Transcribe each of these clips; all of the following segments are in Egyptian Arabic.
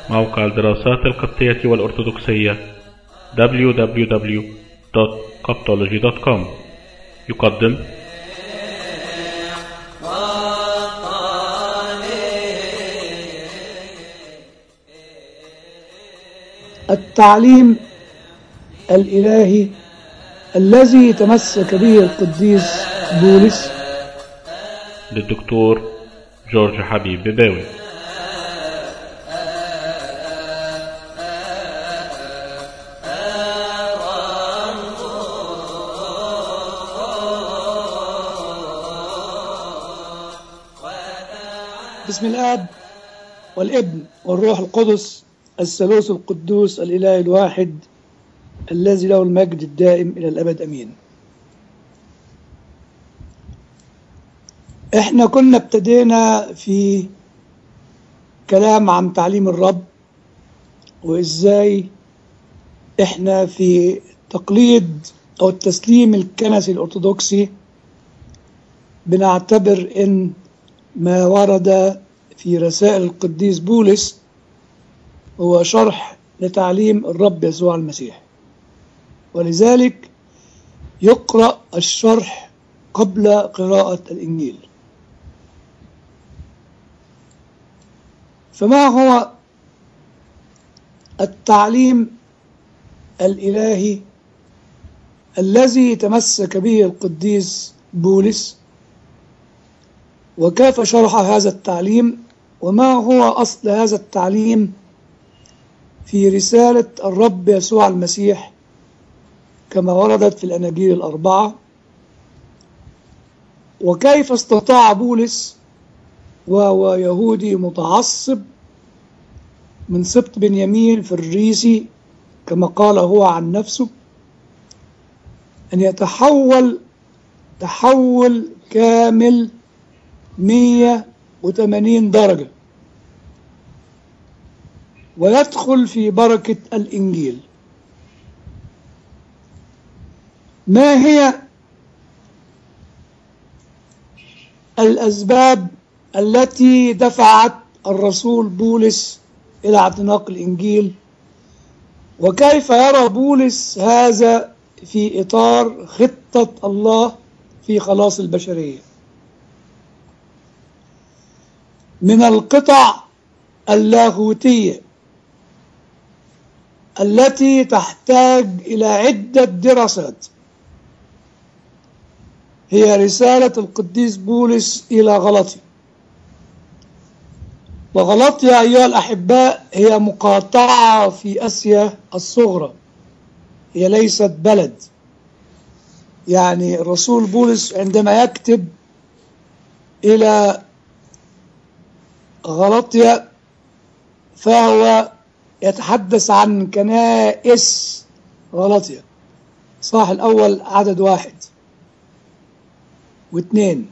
موقع الدراسات القبطية والأرثوذكسية www.coptology.com يقدم التعليم الإلهي الذي تمسك به القديس بولس للدكتور جورج حبيب بباوي بسم الآب والابن والروح القدس الثالوث القدوس الإله الواحد الذي له المجد الدائم إلى الأبد أمين احنا كنا ابتدينا في كلام عن تعليم الرب وازاي احنا في تقليد او التسليم الكنسي الارثوذكسي بنعتبر ان ما ورد في رسائل القديس بولس هو شرح لتعليم الرب يسوع المسيح ولذلك يقرأ الشرح قبل قراءة الإنجيل فما هو التعليم الإلهي الذي تمسك به القديس بولس وكيف شرح هذا التعليم وما هو أصل هذا التعليم في رسالة الرب يسوع المسيح كما وردت في الأناجيل الأربعة وكيف استطاع بولس وهو يهودي متعصب من سبط بنيامين في الريسي كما قال هو عن نفسه أن يتحول تحول كامل 180 درجة ويدخل في بركة الإنجيل ما هي الأسباب التي دفعت الرسول بولس إلى اعتناق الإنجيل وكيف يرى بولس هذا في إطار خطة الله في خلاص البشرية من القطع اللاهوتية التي تحتاج إلى عدة دراسات هي رسالة القديس بولس إلى غلطي وغلطيا أيها الأحباء هي مقاطعة في أسيا الصغرى هي ليست بلد يعني الرسول بولس عندما يكتب إلى غلطيا فهو يتحدث عن كنائس غلطيا صح الأول عدد واحد واثنين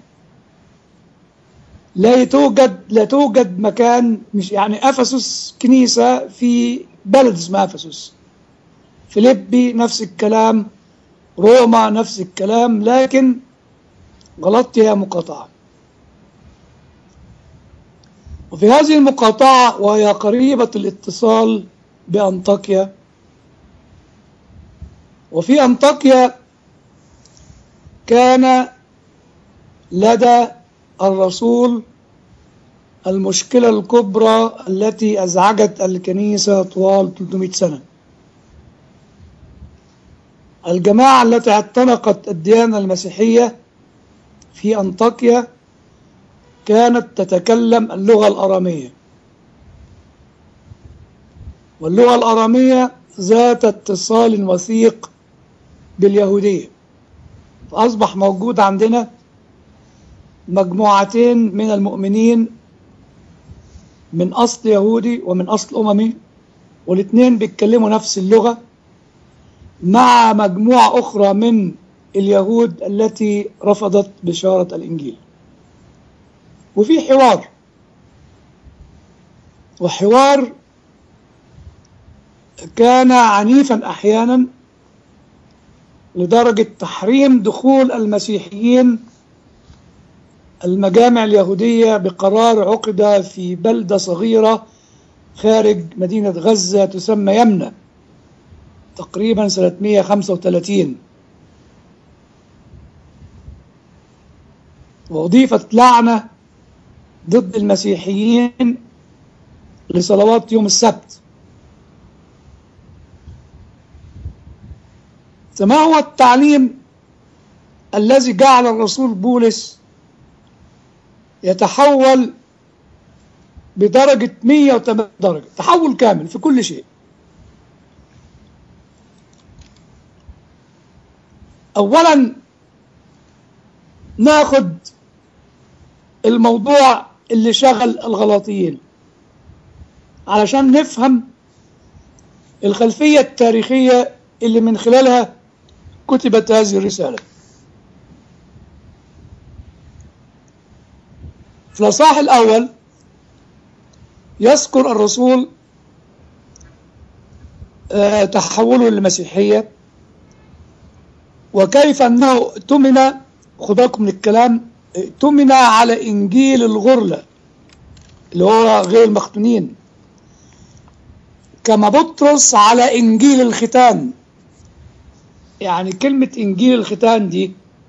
لا توجد لا توجد مكان مش يعني افسس كنيسه في بلد اسمها افسس فيليبي نفس الكلام روما نفس الكلام لكن غلطيا مقاطعه وفي هذه المقاطعه وهي قريبه الاتصال بانطاكيا وفي انطاكيا كان لدى الرسول المشكلة الكبرى التي أزعجت الكنيسة طوال 300 سنة الجماعة التي اعتنقت الديانة المسيحية في أنطاكيا كانت تتكلم اللغة الأرامية واللغة الأرامية ذات اتصال وثيق باليهودية فأصبح موجود عندنا مجموعتين من المؤمنين من أصل يهودي ومن أصل أممي والاثنين بيتكلموا نفس اللغة مع مجموعة أخرى من اليهود التي رفضت بشارة الإنجيل وفي حوار وحوار كان عنيفا أحيانا لدرجة تحريم دخول المسيحيين المجامع اليهودية بقرار عقد في بلدة صغيرة خارج مدينة غزة تسمى يمنى تقريبا سنة 135 وأضيفت لعنة ضد المسيحيين لصلوات يوم السبت فما هو التعليم الذي جعل الرسول بولس يتحول بدرجة 180 درجة تحول كامل في كل شيء أولا ناخد الموضوع اللي شغل الغلاطيين علشان نفهم الخلفية التاريخية اللي من خلالها كتبت هذه الرسالة في الأصحاح الأول يذكر الرسول آه، تحوله للمسيحية وكيف أنه اؤتمن خد بالكم من الكلام اؤتمن على إنجيل الغرلة اللي هو غير المختونين كما بطرس على إنجيل الختان يعني كلمة إنجيل الختان دي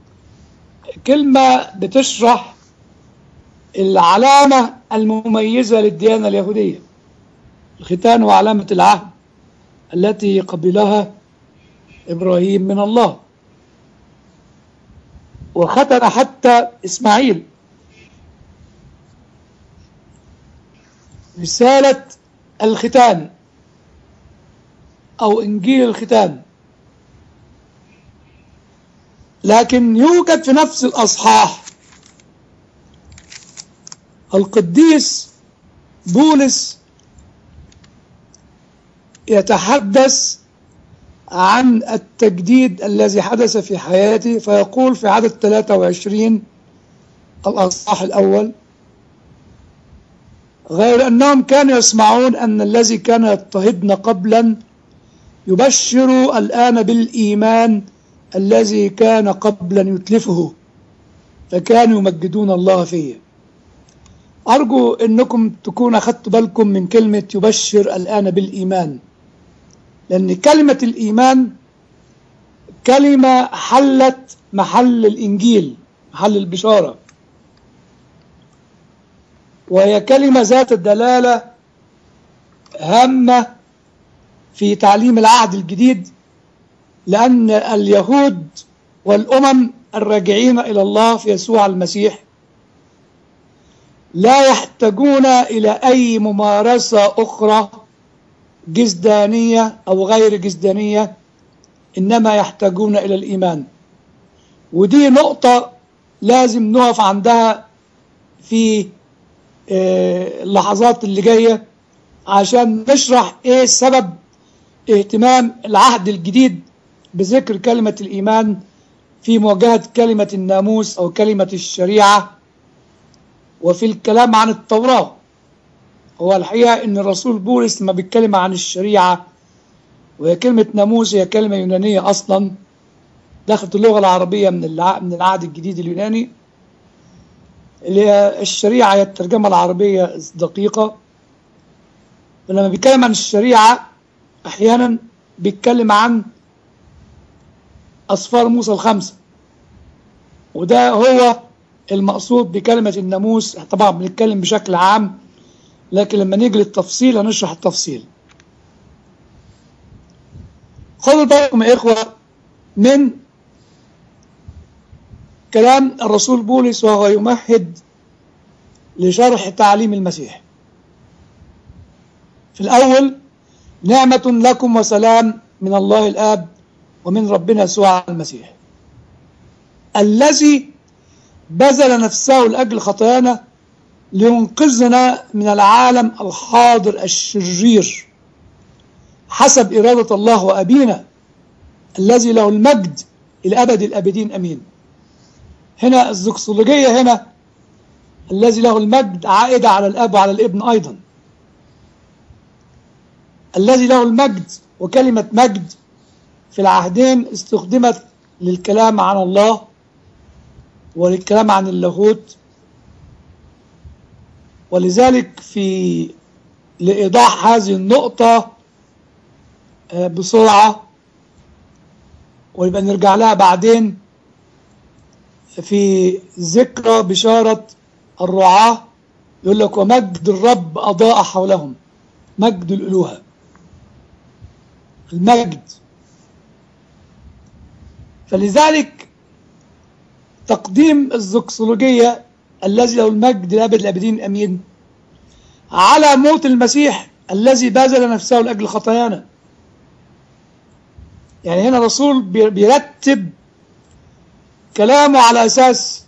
كلمة بتشرح العلامة المميزة للديانة اليهودية الختان هو علامة العهد التي قبلها إبراهيم من الله وختن حتى إسماعيل رسالة الختان أو إنجيل الختان لكن يوجد في نفس الأصحاح القديس بولس يتحدث عن التجديد الذي حدث في حياته فيقول في عدد 23 الأصحاح الأول غير أنهم كانوا يسمعون أن الذي كان يضطهدنا قبلا يبشر الآن بالإيمان الذي كان قبلا يتلفه فكانوا يمجدون الله فيه أرجو أنكم تكونوا أخذتوا بالكم من كلمة يبشر الآن بالإيمان لأن كلمة الإيمان كلمة حلت محل الإنجيل محل البشارة وهي كلمة ذات الدلالة هامة في تعليم العهد الجديد لأن اليهود والأمم الراجعين إلى الله في يسوع المسيح لا يحتاجون إلى أي ممارسة أخرى جسدانية أو غير جسدانية إنما يحتاجون إلى الإيمان ودي نقطة لازم نقف عندها في اللحظات اللي جاية عشان نشرح إيه سبب اهتمام العهد الجديد بذكر كلمة الإيمان في مواجهة كلمة الناموس أو كلمة الشريعة وفي الكلام عن التوراة هو الحقيقة أن الرسول بولس لما بيتكلم عن الشريعة وهي كلمة ناموس هي كلمة يونانية أصلا دخلت اللغة العربية من من العهد الجديد اليوناني اللي هي الشريعة هي الترجمة العربية دقيقة ولما بيتكلم عن الشريعة أحيانا بيتكلم عن أصفار موسى الخمسة وده هو المقصود بكلمة الناموس طبعا بنتكلم بشكل عام لكن لما نيجي للتفصيل هنشرح التفصيل خذوا بالكم يا إخوة من كلام الرسول بولس وهو يمهد لشرح تعليم المسيح في الأول نعمة لكم وسلام من الله الآب ومن ربنا يسوع المسيح الذي بذل نفسه لأجل خطايانا لينقذنا من العالم الحاضر الشرير حسب إرادة الله وأبينا الذي له المجد إلى أبد الأبدين أمين هنا الزكسولوجية هنا الذي له المجد عائدة على الأب وعلى الابن أيضا الذي له المجد وكلمة مجد في العهدين استخدمت للكلام عن الله وللكلام عن اللاهوت ولذلك في لإيضاح هذه النقطة آه، بسرعة ويبقى نرجع لها بعدين في ذكرى بشارة الرعاة يقول لك ومجد الرب أضاء حولهم مجد الألوهة المجد فلذلك تقديم الزكسولوجية الذي له المجد لأبد الأبدين أمين على موت المسيح الذي بذل نفسه لأجل خطايانا يعني هنا الرسول بي- بيرتب كلامه على أساس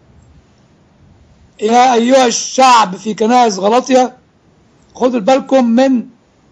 يا أيها الشعب في كنائس غلطية خدوا بالكم من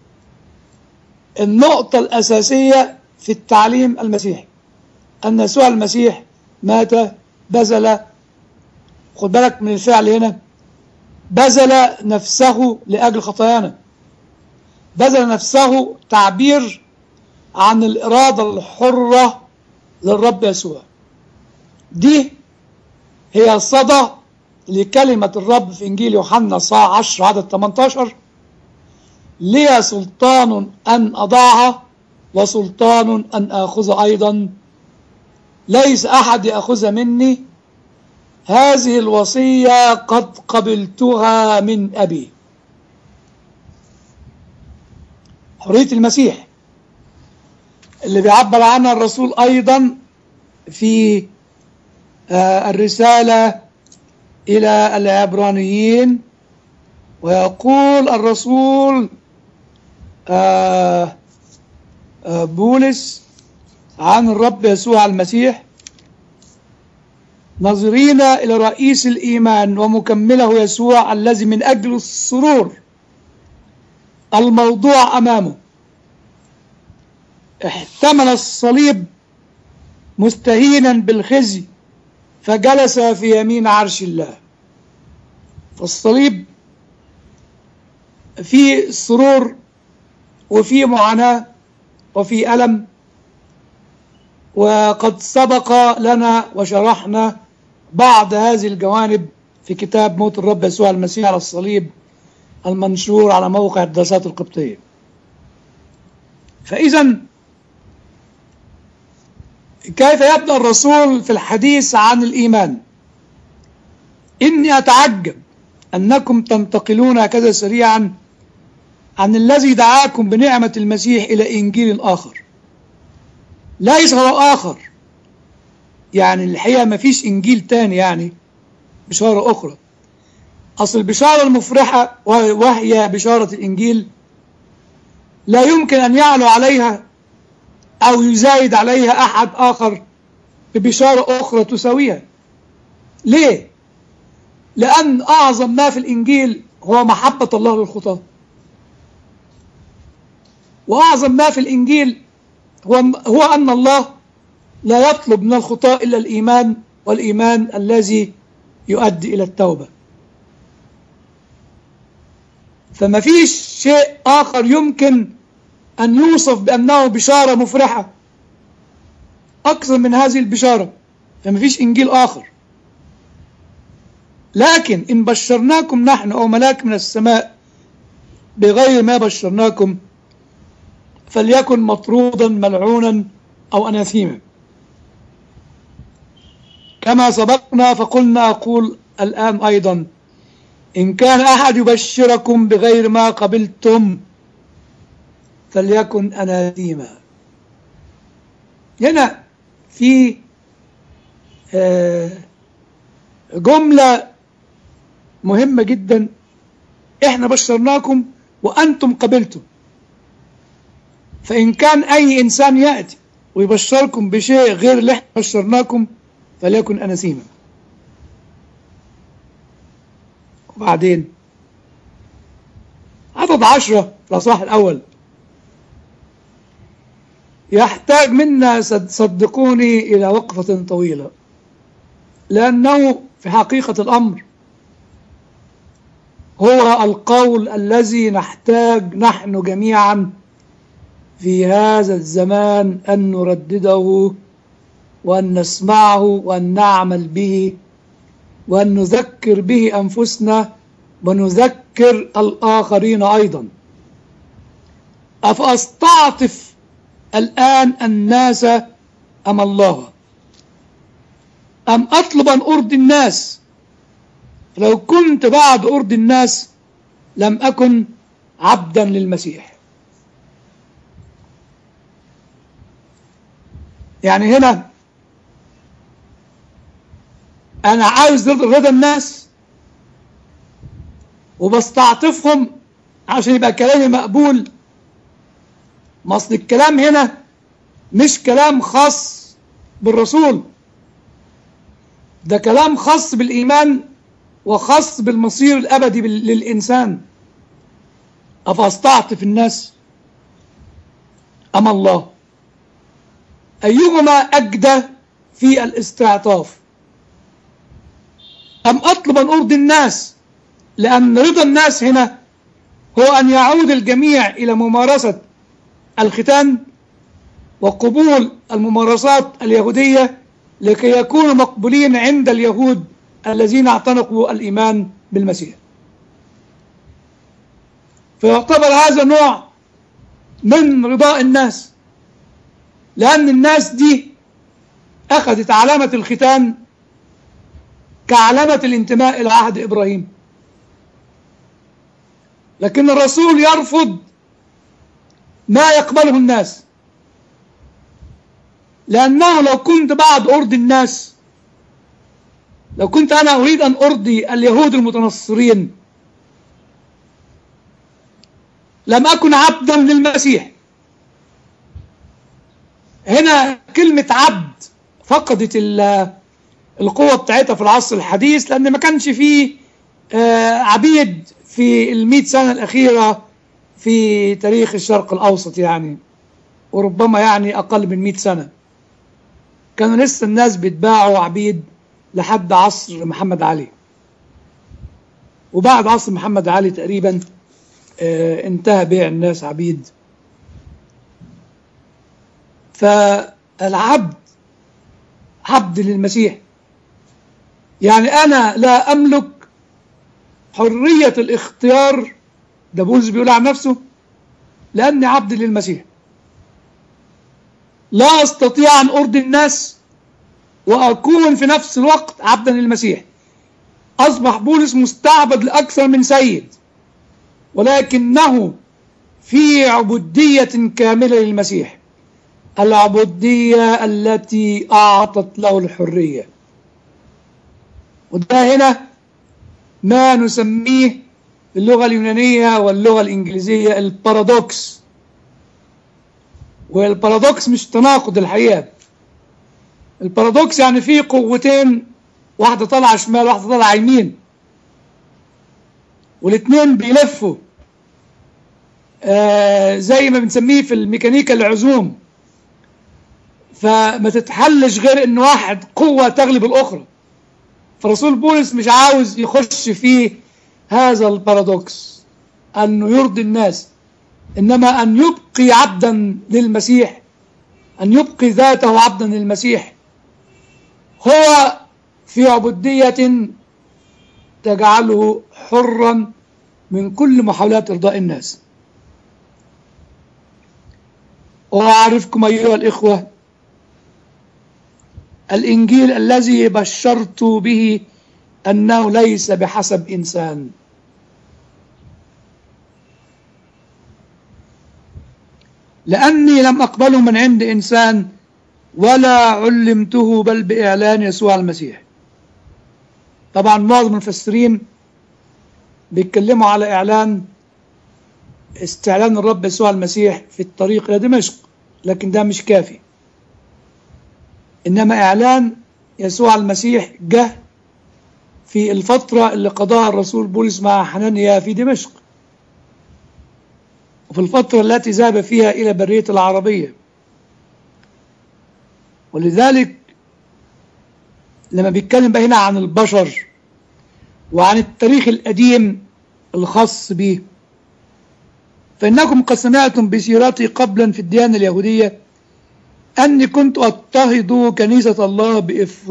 النقطة الأساسية في التعليم المسيحي أن يسوع المسيح مات بذل خد بالك من الفعل هنا بذل نفسه لأجل خطايانا بذل نفسه تعبير عن الإرادة الحرة للرب يسوع دي هي صدى لكلمة الرب في إنجيل يوحنا صاع 10 عدد 18 لي سلطان أن أضعها وسلطان أن آخذ أيضا ليس أحد يأخذ مني هذه الوصية قد قبلتها من أبي حرية المسيح اللي بيعبر عنها الرسول أيضا في آه، الرسالة إلى العبرانيين ويقول الرسول آه، آه، بولس عن الرب يسوع المسيح ناظرين إلى رئيس الإيمان ومكمله يسوع الذي من أجل السرور الموضوع أمامه احتمل الصليب مستهينا بالخزي فجلس في يمين عرش الله فالصليب فيه سرور وفيه معاناة وفيه ألم وقد سبق لنا وشرحنا بعض هذه الجوانب في كتاب موت الرب يسوع المسيح على الصليب المنشور على موقع الدراسات القبطية فإذا كيف يبدأ الرسول في الحديث عن الإيمان إني أتعجب أنكم تنتقلون هكذا سريعا عن الذي دعاكم بنعمة المسيح إلى إنجيل آخر ليس هو آخر يعني الحقيقة ما فيش إنجيل تاني يعني بشارة أخرى أصل البشارة المفرحة وهي بشارة الإنجيل لا يمكن أن يعلو عليها أو يزايد عليها أحد آخر ببشارة أخرى تساويها ليه؟ لأن أعظم ما في الإنجيل هو محبة الله للخطاة وأعظم ما في الإنجيل هو, هو أن الله لا يطلب من الخطاة إلا الإيمان والإيمان الذي يؤدي إلى التوبة فما فيش شيء آخر يمكن أن يوصف بأنه بشارة مفرحة أكثر من هذه البشارة فما فيش إنجيل آخر لكن إن بشرناكم نحن أو ملاك من السماء بغير ما بشرناكم فليكن مطرودا ملعونا أو أناثيما كما سبقنا فقلنا أقول الآن أيضا إن كان أحد يبشركم بغير ما قبلتم فليكن أناثيما هنا في جملة مهمة جدا احنا بشرناكم وأنتم قبلتم فإن كان أي إنسان يأتي ويبشركم بشيء غير اللي احنا بشرناكم فليكن أناسيما وبعدين عدد عشرة الأصحاح الأول يحتاج منا صدقوني إلى وقفة طويلة لأنه في حقيقة الأمر هو القول الذي نحتاج نحن جميعا في هذا الزمان أن نردده وأن نسمعه وأن نعمل به وأن نذكر به أنفسنا ونذكر أذكر الآخرين أيضا أفأستعطف الآن الناس أم الله أم أطلب أن أرضي الناس لو كنت بعد أرضي الناس لم أكن عبدا للمسيح يعني هنا أنا عاوز رضا الناس وبستعطفهم عشان يبقى كلامي مقبول ما اصل الكلام هنا مش كلام خاص بالرسول ده كلام خاص بالإيمان وخاص بالمصير الأبدي للإنسان أفأستعطف الناس أم الله أيهما أجدى في الاستعطاف أم أطلب أن أرضي الناس لأن رضا الناس هنا هو أن يعود الجميع إلى ممارسة الختان وقبول الممارسات اليهودية لكي يكونوا مقبولين عند اليهود الذين اعتنقوا الإيمان بالمسيح فيعتبر هذا نوع من رضاء الناس لأن الناس دي أخذت علامة الختان كعلامة الانتماء إلى عهد إبراهيم لكن الرسول يرفض ما يقبله الناس لأنه لو كنت بعد أرضي الناس لو كنت أنا أريد أن أرضي اليهود المتنصرين لم أكن عبدا للمسيح هنا كلمة عبد فقدت القوة بتاعتها في العصر الحديث لأن ما كانش فيه عبيد في المئة سنة الأخيرة في تاريخ الشرق الأوسط يعني وربما يعني أقل من مئة سنة كانوا لسه الناس بيتباعوا عبيد لحد عصر محمد علي وبعد عصر محمد علي تقريبا آه انتهى بيع الناس عبيد فالعبد عبد للمسيح يعني أنا لا أملك حرية الاختيار ده بولس بيقول عن نفسه لأني عبد للمسيح لا أستطيع أن أرضي الناس وأكون في نفس الوقت عبدا للمسيح أصبح بولس مستعبد لأكثر من سيد ولكنه في عبودية كاملة للمسيح العبودية التي أعطت له الحرية وده هنا ما نسميه اللغة اليونانية واللغة الإنجليزية البارادوكس والبارادوكس مش تناقض الحقيقة البارادوكس يعني فيه قوتين واحدة طالعة شمال واحدة طالعة يمين والاثنين بيلفوا آه زي ما بنسميه في الميكانيكا العزوم فما تتحلش غير ان واحد قوة تغلب الاخرى فرسول بولس مش عاوز يخش في هذا البارادوكس انه يرضي الناس انما ان يبقي عبدا للمسيح ان يبقي ذاته عبدا للمسيح هو في عبودية تجعله حرا من كل محاولات ارضاء الناس وأعرفكم أيها الإخوة الإنجيل الذي بشرت به أنه ليس بحسب إنسان لأني لم أقبله من عند إنسان ولا علمته بل بإعلان يسوع المسيح طبعا معظم المفسرين بيتكلموا على إعلان استعلان الرب يسوع المسيح في الطريق إلى دمشق لكن ده مش كافي إنما إعلان يسوع المسيح جه في الفترة اللي قضاها الرسول بولس مع حنانيا في دمشق وفي الفترة التي ذهب فيها إلى برية العربية ولذلك لما بيتكلم بقى هنا عن البشر وعن التاريخ القديم الخاص به فإنكم قد سمعتم بسيرتي قبلا في الديانة اليهودية أني كنت أضطهد كنيسة الله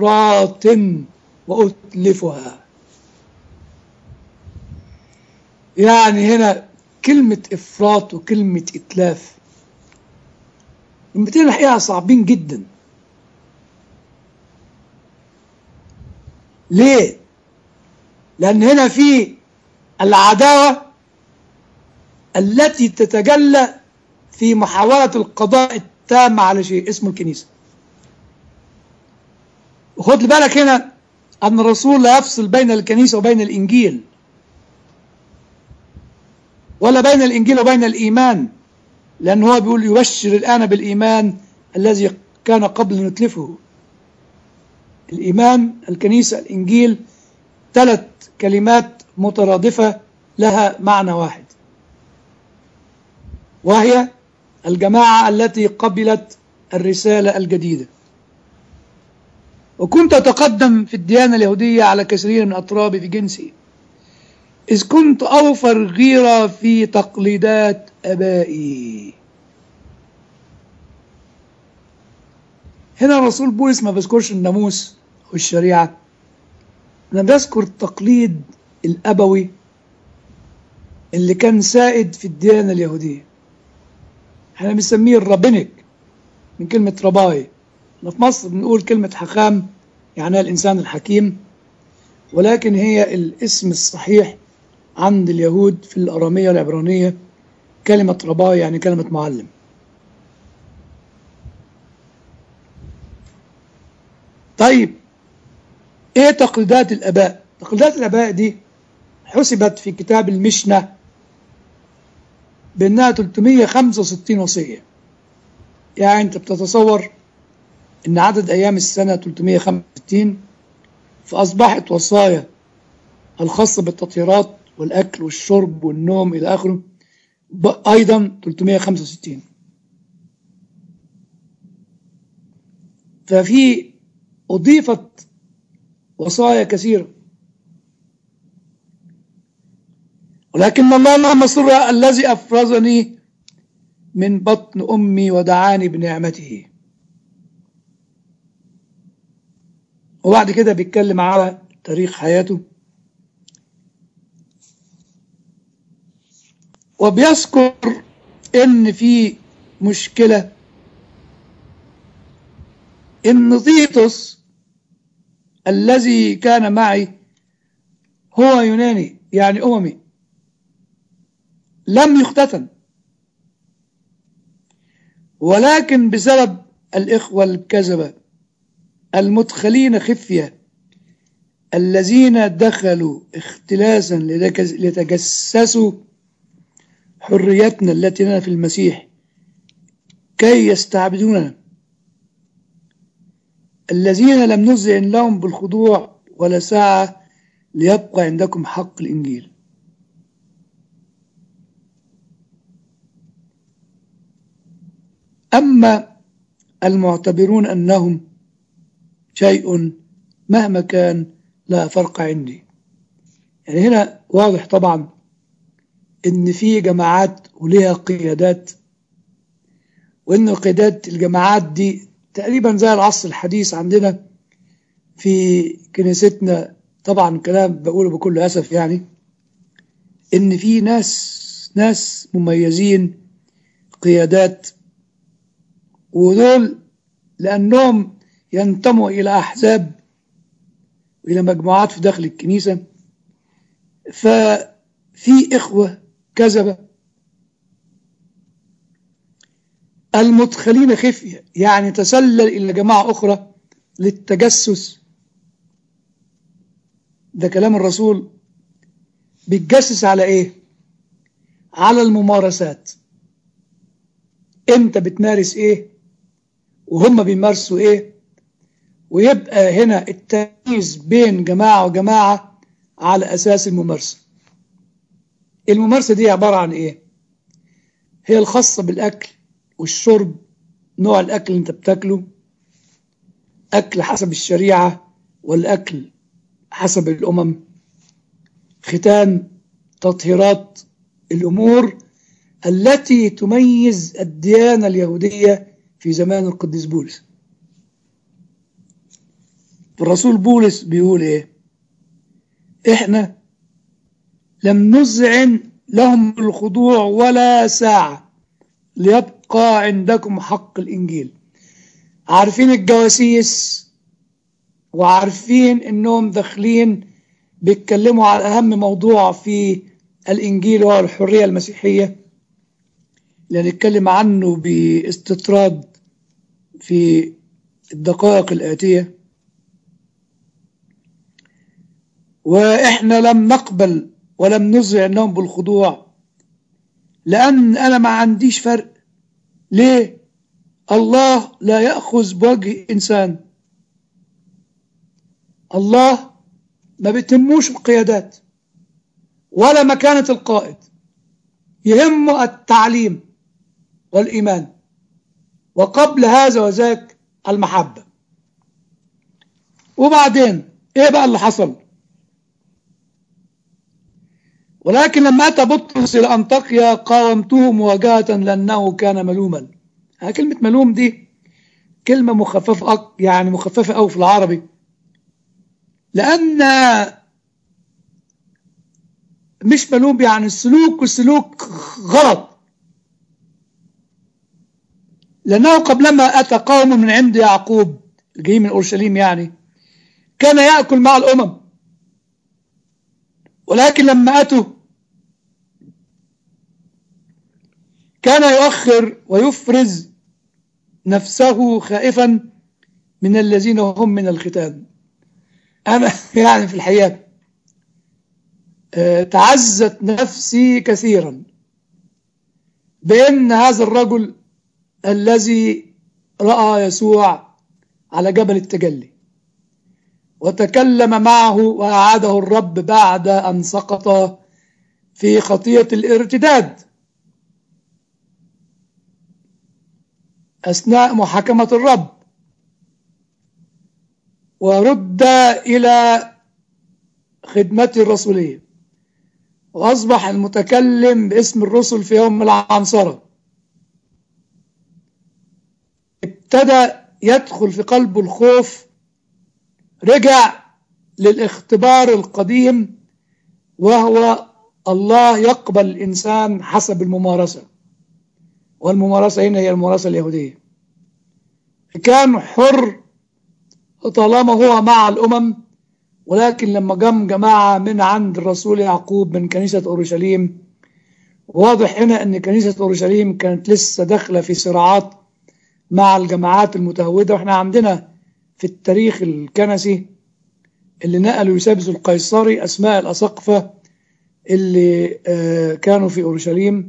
بإفراط وأتلفها يعني هنا كلمة إفراط وكلمة إتلاف كلمتين الحقيقة صعبين جدا ليه؟ لأن هنا في العداوة التي تتجلى في محاولة القضاء التام على شيء اسمه الكنيسة وخد بالك هنا أن الرسول لا يفصل بين الكنيسة وبين الإنجيل ولا بين الإنجيل وبين الإيمان لأن هو بيقول يبشر الآن بالإيمان الذي كان قبل نتلفه الإيمان الكنيسة الإنجيل ثلاث كلمات مترادفة لها معنى واحد وهي الجماعة التي قبلت الرسالة الجديدة وكنت أتقدم في الديانة اليهودية على كثير من أطرابي في جنسي إذ كنت أوفر غيرة في تقليدات أبائي هنا الرسول بولس ما بيذكرش الناموس والشريعة أنا بذكر التقليد الأبوي اللي كان سائد في الديانة اليهودية احنا بنسميه الرابينيك من كلمة رباي احنا في مصر بنقول كلمة حكام يعني الإنسان الحكيم ولكن هي الاسم الصحيح عند اليهود في الأرامية العبرانية كلمة رباي يعني كلمة معلم طيب ايه تقليدات الآباء تقليدات الآباء دي حسبت في كتاب المشنة بأنها 365 وصية يعني أنت بتتصور أن عدد أيام السنة 365 فأصبحت وصايا الخاصة بالتطهيرات والأكل والشرب والنوم إلى آخره أيضا 365 ففي أضيفت وصايا كثيرة ولكن الله اللهم سر الذي أفرزني من بطن أمي ودعاني بنعمته وبعد كده بيتكلم على تاريخ حياته وبيذكر ان في مشكلة ان تيتوس الذي كان معي هو يوناني يعني أممي لم يختتن ولكن بسبب الإخوة الكذبة المدخلين خفية الذين دخلوا اختلاسا لتجسسوا حريتنا التي لنا في المسيح كي يستعبدوننا الذين لم نذعن لهم بالخضوع ولا ساعة ليبقى عندكم حق الإنجيل أما المعتبرون أنهم شيء مهما كان لا فرق عندي يعني هنا واضح طبعا ان في جماعات وليها قيادات وان قيادات الجماعات دي تقريبا زي العصر الحديث عندنا في كنيستنا طبعا كلام بقوله بكل اسف يعني ان في ناس ناس مميزين قيادات ودول لانهم ينتموا الى احزاب والى مجموعات في داخل الكنيسه ففي اخوه كذبه المدخلين خفيه يعني تسلل الى جماعه اخرى للتجسس ده كلام الرسول بيتجسس على ايه على الممارسات انت بتمارس ايه وهم بيمارسوا ايه ويبقى هنا التمييز بين جماعة وجماعة على أساس الممارسة الممارسة دي عبارة عن إيه هي الخاصة بالأكل والشرب نوع الأكل اللي أنت بتاكله أكل حسب الشريعة والأكل حسب الأمم ختان تطهيرات الأمور التي تميز الديانة اليهودية في زمان القديس بولس الرسول بولس بيقول ايه احنا لم نذعن لهم الخضوع ولا ساعة ليبقى عندكم حق الإنجيل عارفين الجواسيس وعارفين انهم داخلين بيتكلموا على اهم موضوع في الانجيل وهو الحريه المسيحيه اللي هنتكلم عنه باستطراد في الدقائق الاتيه واحنا لم نقبل ولم نزع انهم بالخضوع لان انا ما عنديش فرق ليه الله لا ياخذ بوجه انسان الله ما بتهموش القيادات ولا مكانة القائد يهمه التعليم والإيمان وقبل هذا وذاك المحبة وبعدين ايه بقى اللي حصل ولكن لما أتى بطرس إلى أنطاكيا قاومته مواجهة لأنه كان ملوما كلمة ملوم دي كلمة مخففة يعني مخففة أوي في العربي لأن مش ملوم يعني السلوك والسلوك غلط لأنه قبلما أتى قوم من عند يعقوب جاي من أورشليم يعني كان يأكل مع الأمم ولكن لما أتوا كان يؤخر ويفرز نفسه خائفا من الذين هم من الختان أنا يعني في الحقيقة تعزت نفسي كثيرا بأن هذا الرجل الذي رأى يسوع على جبل التجلي وتكلم معه وأعاده الرب بعد أن سقط في خطية الارتداد أثناء محاكمة الرب ورد إلى خدمته الرسولية وأصبح المتكلم باسم الرسل في يوم العنصرة ابتدى يدخل في قلبه الخوف رجع للاختبار القديم وهو الله يقبل الإنسان حسب الممارسة والممارسة هنا هي الممارسة اليهودية كان حر طالما هو مع الأمم ولكن لما جم جماعة من عند الرسول يعقوب من كنيسة أورشليم واضح هنا أن كنيسة أورشليم كانت لسه داخلة في صراعات مع الجماعات المتهودة وإحنا عندنا في التاريخ الكنسي اللي نقلوا يوسابس القيصري أسماء الأساقفة اللي كانوا في أورشليم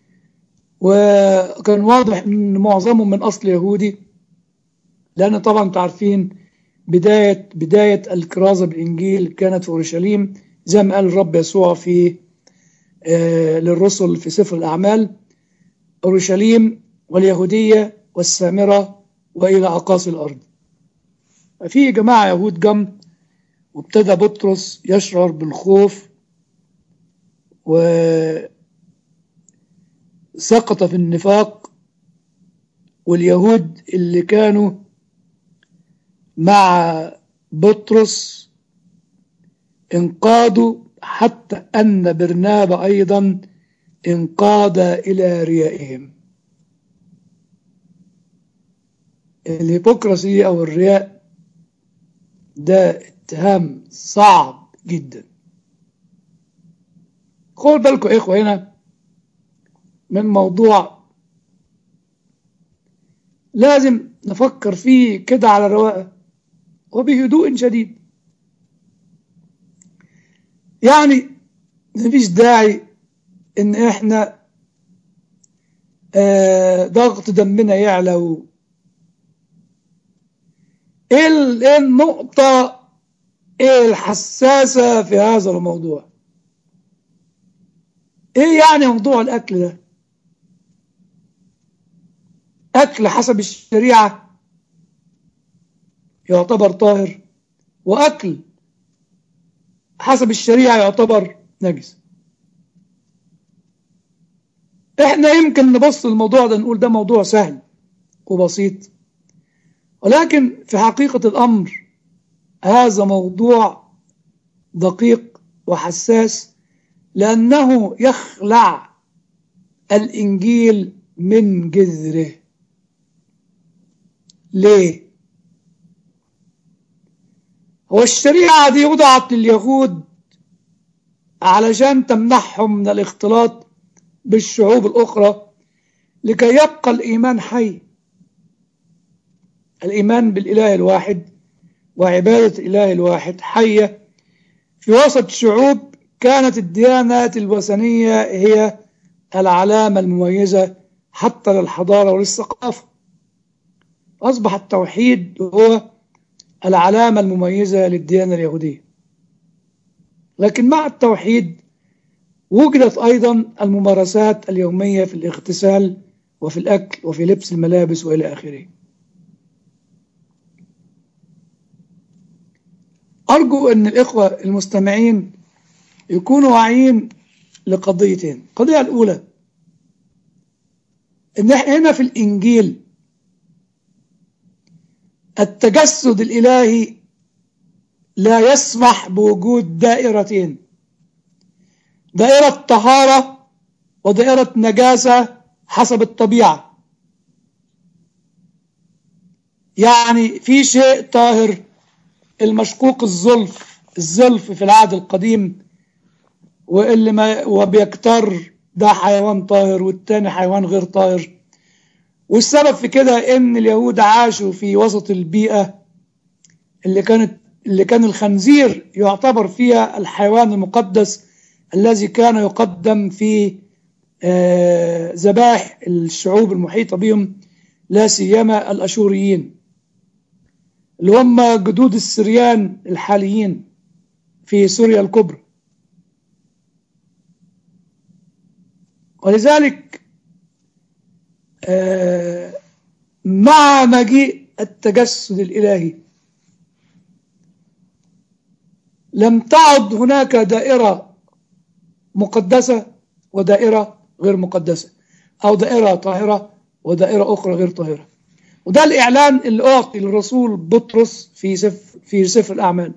وكان واضح أن معظمهم من أصل يهودي لأن طبعا انتم عارفين بداية بداية الكرازة بالإنجيل كانت في أورشليم زي ما قال الرب يسوع في آه للرسل في سفر الأعمال أورشليم واليهودية والسامرة وإلى أقاصي الأرض ففي جماعة يهود جم وابتدى بطرس يشعر بالخوف وسقط في النفاق واليهود اللي كانوا مع بطرس انقادوا حتى أن برنابا أيضا انقاد إلى ريائهم الهيبوكراسي أو الرياء ده اتهام صعب جدا خد بالكم إخوة هنا من موضوع لازم نفكر فيه كده على رواقه وبهدوء شديد يعني مفيش داعي ان احنا آه ضغط دمنا يعلى و... ايه النقطة ايه الحساسة في هذا الموضوع ايه يعني موضوع الاكل ده اكل حسب الشريعة يعتبر طاهر واكل حسب الشريعة يعتبر نجس احنا يمكن نبص الموضوع ده نقول ده موضوع سهل وبسيط ولكن في حقيقة الأمر هذا موضوع دقيق وحساس لأنه يخلع الإنجيل من جذره ليه؟ هو الشريعة دي وضعت لليهود علشان تمنحهم من الاختلاط بالشعوب الأخرى لكي يبقى الإيمان حي الإيمان بالإله الواحد وعبادة الإله الواحد حية في وسط شعوب كانت الديانات الوثنية هي العلامة المميزة حتى للحضارة وللثقافة أصبح التوحيد هو العلامة المميزة للديانة اليهودية لكن مع التوحيد وجدت أيضا الممارسات اليومية في الاغتسال وفي الأكل وفي لبس الملابس وإلى آخره أرجو أن الإخوة المستمعين يكونوا واعيين لقضيتين القضية الأولى أن احنا هنا في الإنجيل التجسد الإلهي لا يسمح بوجود دائرتين دائرة طهارة ودائرة نجاسة حسب الطبيعة يعني في شيء طاهر المشقوق الزلف الزلف في العهد القديم واللي ما وبيكتر ده حيوان طاهر والتاني حيوان غير طاهر والسبب في كده ان اليهود عاشوا في وسط البيئة اللي كانت اللي كان الخنزير يعتبر فيها الحيوان المقدس الذي كان يقدم في ذبائح الشعوب المحيطة بهم لا سيما الأشوريين اللي هم جدود السريان الحاليين في سوريا الكبرى ولذلك مع مجيء التجسد الإلهي لم تعد هناك دائرة مقدسة ودائرة غير مقدسة أو دائرة طاهرة ودائرة أخرى غير طاهرة وده الإعلان اللي أعطي للرسول بطرس في سفر, في سفر الأعمال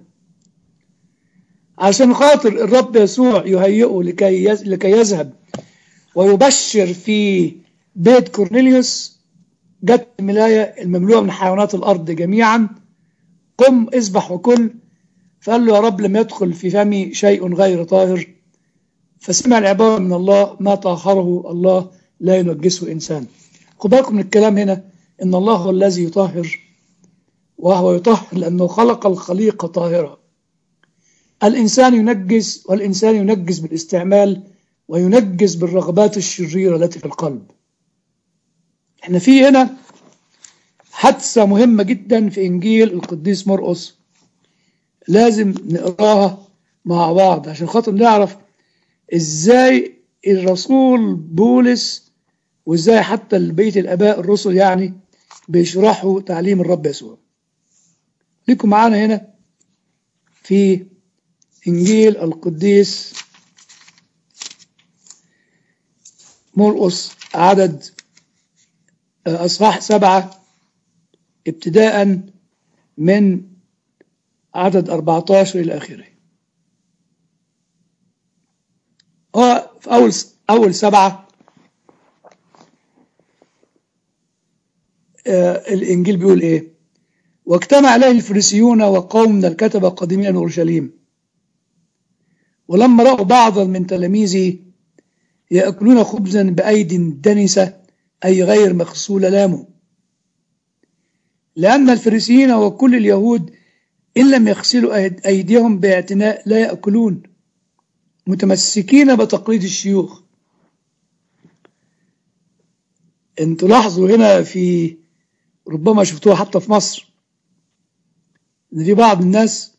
عشان خاطر الرب يسوع يهيئه لكي لكي يذهب ويبشر في بيت كورنيليوس جت الملاية المملوءة من حيوانات الأرض جميعا قم اذبح وكل فقال له يا رب لم يدخل في فمي شيء غير طاهر فسمع العبارة من الله ما طهره الله لا ينجسه إنسان خد بالكم من الكلام هنا إن الله هو الذي يطهر وهو يطهر لأنه خلق الخليقة طاهرة الإنسان ينجس والإنسان ينجس بالاستعمال وينجس بالرغبات الشريرة التي في القلب احنا في هنا حادثة مهمة جدا في إنجيل القديس مرقس لازم نقراها مع بعض عشان خاطر نعرف ازاي الرسول بولس وازاي حتى بيت الاباء الرسل يعني بيشرحوا تعليم الرب يسوع ليكم معانا هنا في انجيل القديس مرقس عدد اصحاح سبعة ابتداء من عدد 14 إلى آخره في أول أول سبعة آه الإنجيل بيقول إيه واجتمع إليه الفريسيون وقوم من الكتبة قادمين من أورشليم ولما رأوا بعضا من تلاميذه يأكلون خبزا بأيد دنسة أي غير مغسولة لامه لأن الفريسيين وكل اليهود إن لم يغسلوا أيديهم باعتناء لا يأكلون متمسكين بتقليد الشيوخ انتوا لاحظوا هنا في ربما شفتوها حتى في مصر ان في بعض الناس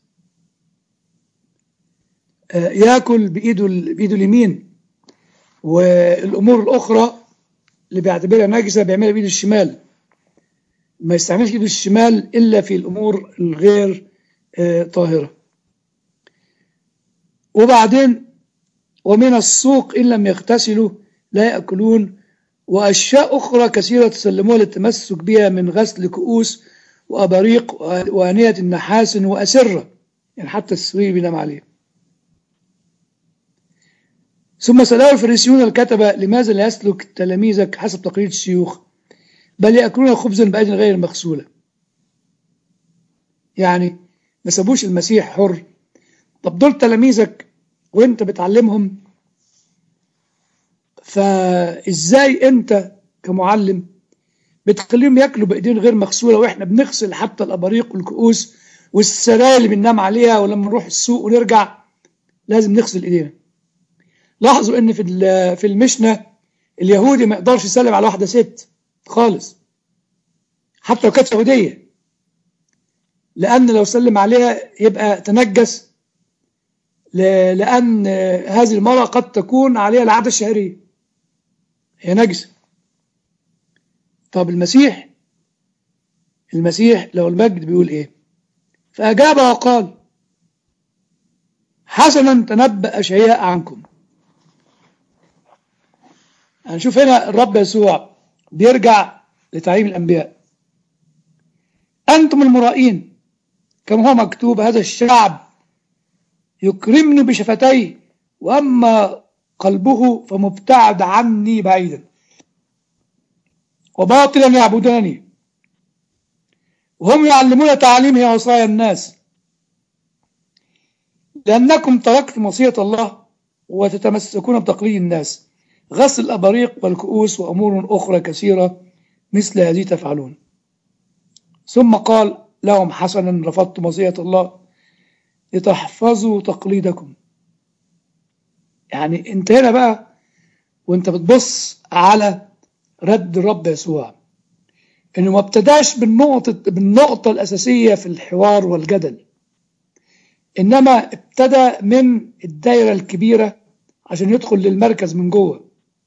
ياكل بايده بايده اليمين والامور الاخرى اللي بيعتبرها نجسه بيعملها بايده الشمال ما يستعملش ايده الشمال الا في الامور الغير طاهرة وبعدين ومن السوق إن لم يغتسلوا لا يأكلون وأشياء أخرى كثيرة تسلموها للتمسك بها من غسل كؤوس وأباريق وآنية النحاس وأسرة يعني حتى السرير بينام عليه ثم سأله الفريسيون الكتبة لماذا لا يسلك تلاميذك حسب تقليد الشيوخ بل يأكلون خبزا بأيدي غير مغسولة يعني ما سابوش المسيح حر طب دول تلاميذك وانت بتعلمهم فازاي انت كمعلم بتخليهم ياكلوا بايدين غير مغسوله واحنا بنغسل حتى الاباريق والكؤوس والسراير اللي بننام عليها ولما نروح السوق ونرجع لازم نغسل ايدينا لاحظوا ان في في المشنة اليهودي ما يقدرش يسلم على واحده ست خالص حتى لو كانت يهوديه لان لو سلم عليها يبقى تنجس لان هذه المراه قد تكون عليها العاده الشهريه هي نجسه طب المسيح المسيح لو المجد بيقول ايه فاجاب وقال حسنا تنبأ أشعياء عنكم هنشوف هنا الرب يسوع بيرجع لتعليم الأنبياء أنتم المرائين كما هو مكتوب هذا الشعب يكرمني بشفتيه وأما قلبه فمبتعد عني بعيدا وباطلا يعبداني وهم يعلمون تعاليم هي وصايا الناس لأنكم تركتم وصية الله وتتمسكون بتقليد الناس غسل الأباريق والكؤوس وأمور أخرى كثيرة مثل هذه تفعلون ثم قال لهم حسنا رفضتم وصية الله لتحفظوا تقليدكم يعني انت هنا بقى وانت بتبص على رد الرب يسوع انه ما ابتداش بالنقطة بالنقطة الأساسية في الحوار والجدل إنما ابتدى من الدايرة الكبيرة عشان يدخل للمركز من جوه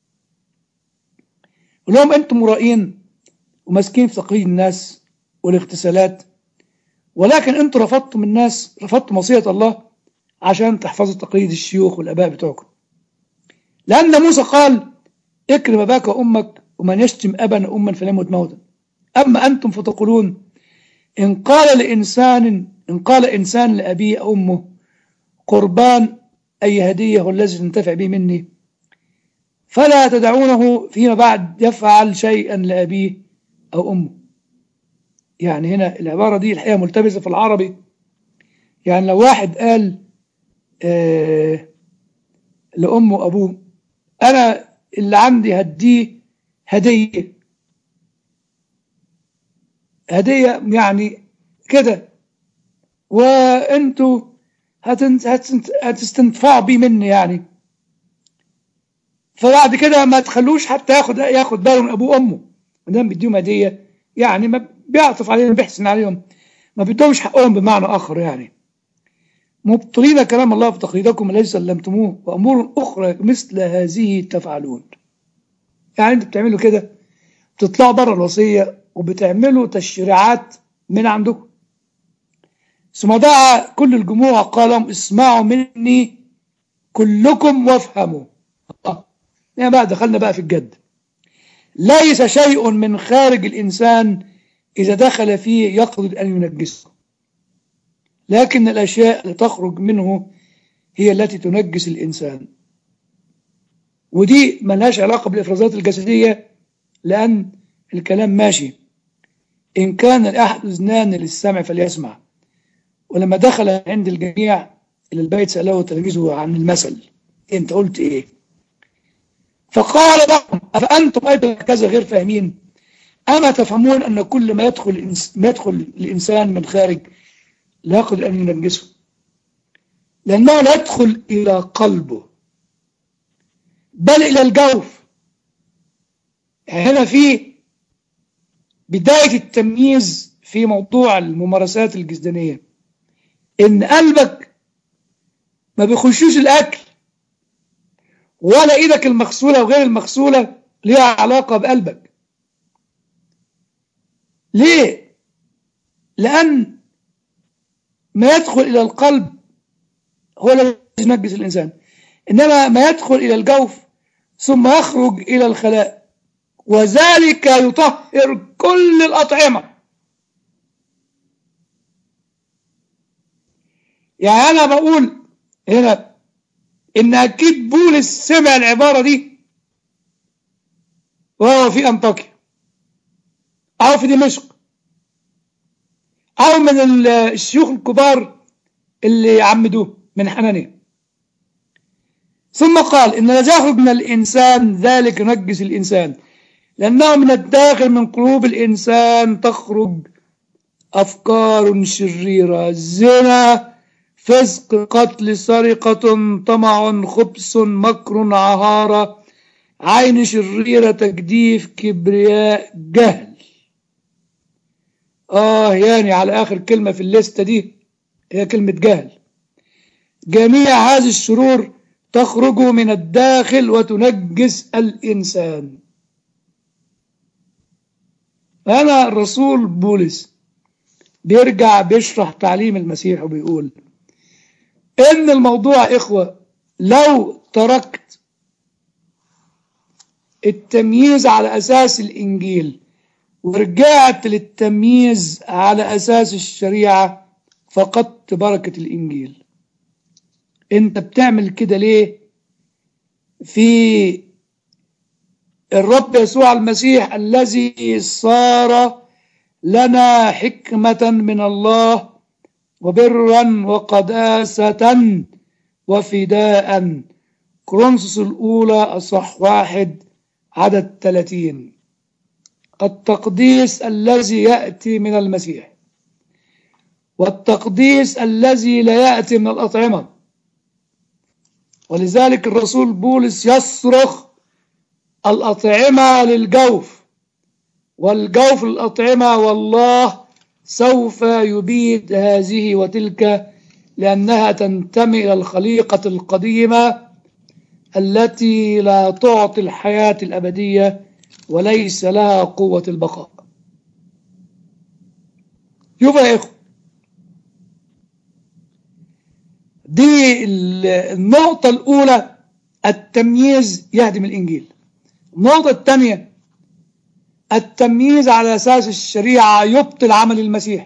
لهم أنتم مرائين وماسكين في تقليد الناس والاغتسالات ولكن أنتم رفضتم الناس رفضتم وصية الله عشان تحفظوا تقليد الشيوخ والآباء بتوعكم لأن موسى قال اكرم أباك وأمك ومن يشتم أبا أما فليموت موتا أما أنتم فتقولون إن قال لإنسان إن قال إنسان لأبيه أو أمه قربان أي هدية هو الذي تنتفع به مني فلا تدعونه فيما بعد يفعل شيئا لأبيه أو أمه يعني هنا العبارة دي الحقيقة ملتبسة في العربي يعني لو واحد قال آه لأمه وأبوه أنا اللي عندي هديه هدية هدية يعني كده وانتوا هتستنفعوا بيه مني يعني فبعد كده ما تخلوش حتى ياخد ياخد باله من ابوه وامه ما دام بيديهم هديه يعني ما بيعطف عليهم بيحسن عليهم ما بيدوش حقهم بمعنى اخر يعني مبطلين كلام الله في تقليدكم الذي سلمتموه وامور اخرى مثل هذه تفعلون يعني انتوا بتعملوا كده بتطلعوا بره الوصيه وبتعملوا تشريعات من عندكم ثم دعا كل الجموع قال لهم اسمعوا مني كلكم وافهموا آه. يعني بقى دخلنا بقى في الجد ليس شيء من خارج الإنسان إذا دخل فيه يقصد أن ينجسه لكن الأشياء اللي تخرج منه هي التي تنجس الإنسان ودي ملهاش علاقة بالإفرازات الجسدية لأن الكلام ماشي إن كان الأحد أذنان للسمع فليسمع ولما دخل عند الجميع إلى البيت سأله تلاميذه عن المثل أنت قلت إيه فقال لهم أفأنتم أيضا كذا غير فاهمين أما تفهمون أن كل ما يدخل ما يدخل الإنسان من خارج لا يقدر أن ينجسه لأنه لا يدخل إلى قلبه بل إلى الجوف يعني هنا في بداية التمييز في موضوع الممارسات الجسدانية إن قلبك ما بيخشوش الأكل ولا إيدك المغسولة وغير المغسولة ليها علاقة بقلبك ليه؟ لأن ما يدخل إلى القلب هو الذي ينجس الإنسان إنما ما يدخل إلى الجوف ثم يخرج إلى الخلاء وذلك يطهر كل الأطعمة يعني أنا بقول هنا إن أكيد بولس سمع العبارة دي وهو في أنطاكيا أو في دمشق أو من الشيوخ الكبار اللي عمدوه من حنانيا ثم قال إن لا من الإنسان ذلك ينجس الإنسان لأنه من الداخل من قلوب الإنسان تخرج أفكار شريرة زنا فسق قتل سرقة طمع خبث مكر عهارة عين شريرة تجديف كبرياء جهل آه يعني على آخر كلمة في الليستة دي هي كلمة جهل جميع هذه الشرور تخرج من الداخل وتنجس الإنسان أنا الرسول بولس بيرجع بيشرح تعليم المسيح وبيقول إن الموضوع إخوة لو تركت التمييز على أساس الإنجيل ورجعت للتمييز على أساس الشريعة فقدت بركة الإنجيل أنت بتعمل كده ليه في الرب يسوع المسيح الذي صار لنا حكمة من الله وبرا وقداسة وفداء كرونسوس الأولى أصح واحد عدد 30 التقديس الذي يأتي من المسيح والتقديس الذي لا يأتي من الأطعمة ولذلك الرسول بولس يصرخ الأطعمة للجوف والجوف للأطعمة والله سوف يبيد هذه وتلك لأنها تنتمي إلى الخليقة القديمة التي لا تعطي الحياة الأبدية وليس لها قوة البقاء شوف يا إخوة دي النقطة الأولى التمييز يهدم الإنجيل النقطة الثانية التمييز على أساس الشريعة يبطل عمل المسيح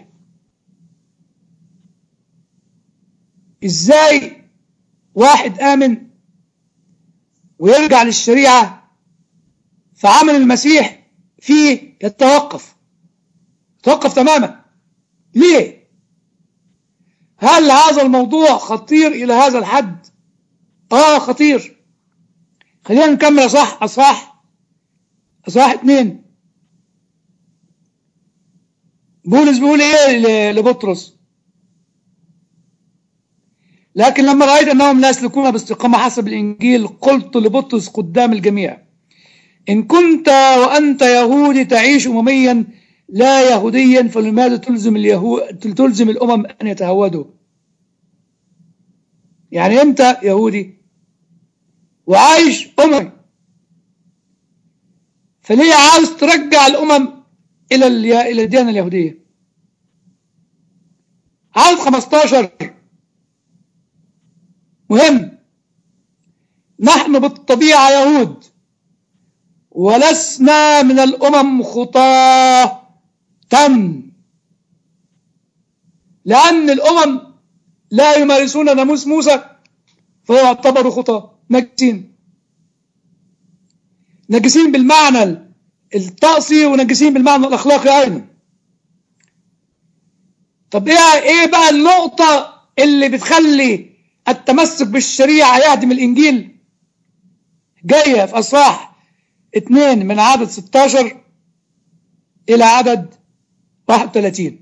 إزاي واحد آمن ويرجع للشريعة فعمل المسيح فيه يتوقف يتوقف تماما ليه هل هذا الموضوع خطير إلى هذا الحد آه خطير خلينا نكمل أصح أصح أصح اتنين بولس بيقول ايه لبطرس لكن لما رأيت أنهم لا يسلكون باستقامة حسب الإنجيل قلت لبطرس قدام الجميع إن كنت وأنت يهودي تعيش أمميا لا يهوديا فلماذا تلزم اليهود تلزم الأمم أن يتهودوا يعني أنت يهودي وعايش أممي فليه عاوز ترجع الأمم إلى إلى الديانة اليهودية عدد 15 مهم نحن بالطبيعة يهود ولسنا من الأمم خطاة تم لأن الأمم لا يمارسون ناموس موسى فيعتبروا خطاة نجسين نجسين بالمعنى الطقسي ونجسين بالمعنى الأخلاقي أيضا طب ايه ايه بقى النقطة اللي بتخلي التمسك بالشريعة يهدم الإنجيل جاية في أصحاح اتنين من عدد 16 إلى عدد 31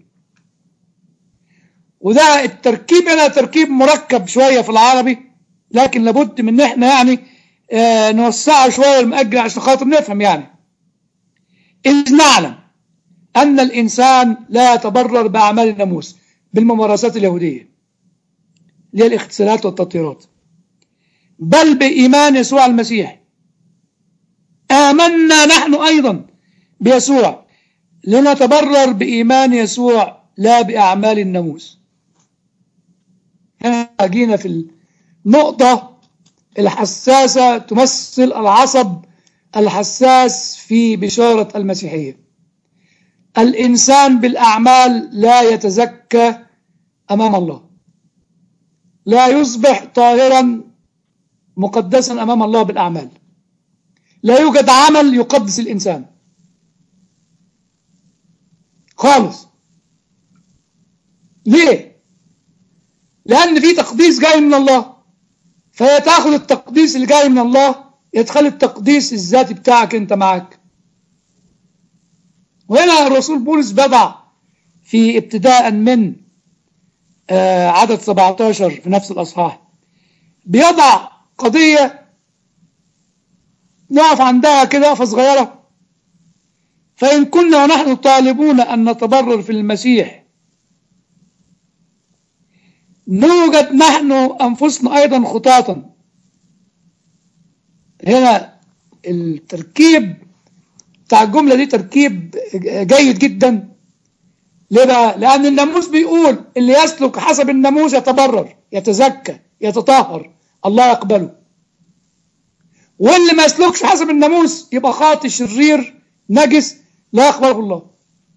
وده التركيب هنا تركيب مركب شوية في العربي لكن لابد من احنا يعني اه نوسعه شوية المأجل عشان خاطر نفهم يعني إذ نعلم أن الإنسان لا يتبرر بأعمال الناموس بالممارسات اليهودية اللي هي الاغتسالات والتطهيرات بل بإيمان يسوع المسيح آمنا نحن أيضا بيسوع لنتبرر بإيمان يسوع لا بأعمال الناموس هنا جينا في النقطة الحساسة تمثل العصب الحساس في بشارة المسيحية الإنسان بالأعمال لا يتزكى أمام الله لا يصبح طاهرا مقدسا أمام الله بالأعمال لا يوجد عمل يقدس الإنسان خالص ليه لأن في تقديس جاي من الله فهي تاخد التقديس اللي جاي من الله يدخل التقديس الذاتي بتاعك انت معاك وهنا الرسول بولس بضع في ابتداء من آه عدد 17 في نفس الأصحاح بيضع قضية نقف عندها كده وقفة صغيرة فإن كنا ونحن طالبون أن نتبرر في المسيح نوجد نحن أنفسنا أيضا خطاطا هنا التركيب بتاع الجملة دي تركيب جيد جدا ليه بقى؟ لأن الناموس بيقول اللي يسلك حسب الناموس يتبرر يتزكى يتطهر الله يقبله واللي ما يسلكش حسب الناموس يبقى خاطي شرير نجس لا يقبله الله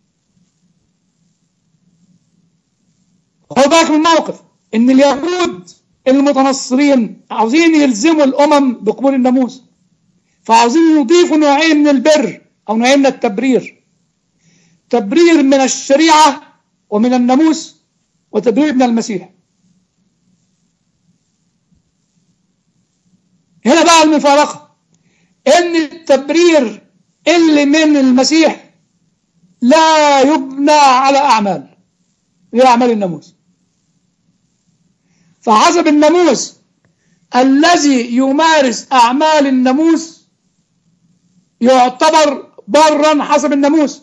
خد بالك من الموقف ان اليهود المتنصرين عاوزين يلزموا الامم بقبول الناموس فعاوزين يضيفوا نوعين من البر او نوعين من التبرير تبرير من الشريعه ومن الناموس وتبرير من المسيح هنا بقى المفارقه ان التبرير اللي من المسيح لا يبنى على اعمال هي اعمال الناموس فحسب الناموس الذي يمارس أعمال الناموس يعتبر برا حسب الناموس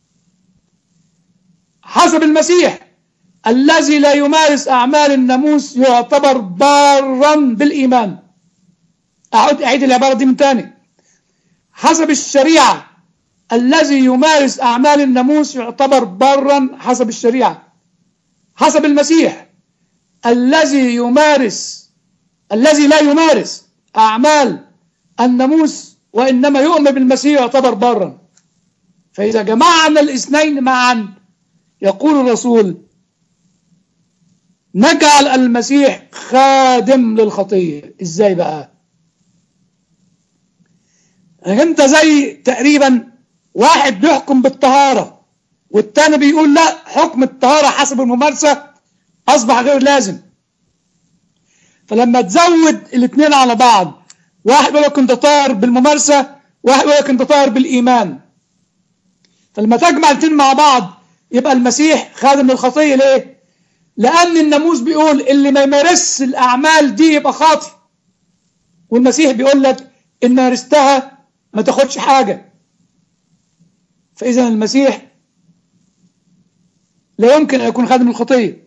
حسب المسيح الذي لا يمارس أعمال الناموس يعتبر برا بالإيمان أعود أعيد العبارة دي من تاني حسب الشريعة الذي يمارس أعمال الناموس يعتبر برا حسب الشريعة حسب المسيح الذي يمارس الذي لا يمارس أعمال الناموس وإنما يؤمن بالمسيح يعتبر برا فإذا جمعنا الاثنين معا يقول الرسول نجعل المسيح خادم للخطية ازاي بقى انت زي تقريبا واحد بيحكم بالطهارة والتاني بيقول لا حكم الطهارة حسب الممارسة أصبح غير لازم فلما تزود الاثنين على بعض واحد يقول لك انت طاهر بالممارسة واحد يقول لك انت طاهر بالإيمان فلما تجمع الاثنين مع بعض يبقى المسيح خادم للخطية ليه؟ لأن الناموس بيقول اللي ما يمارس الأعمال دي يبقى خاطئ والمسيح بيقول لك إن مارستها ما تاخدش حاجة فإذا المسيح لا يمكن أن يكون خادم الخطية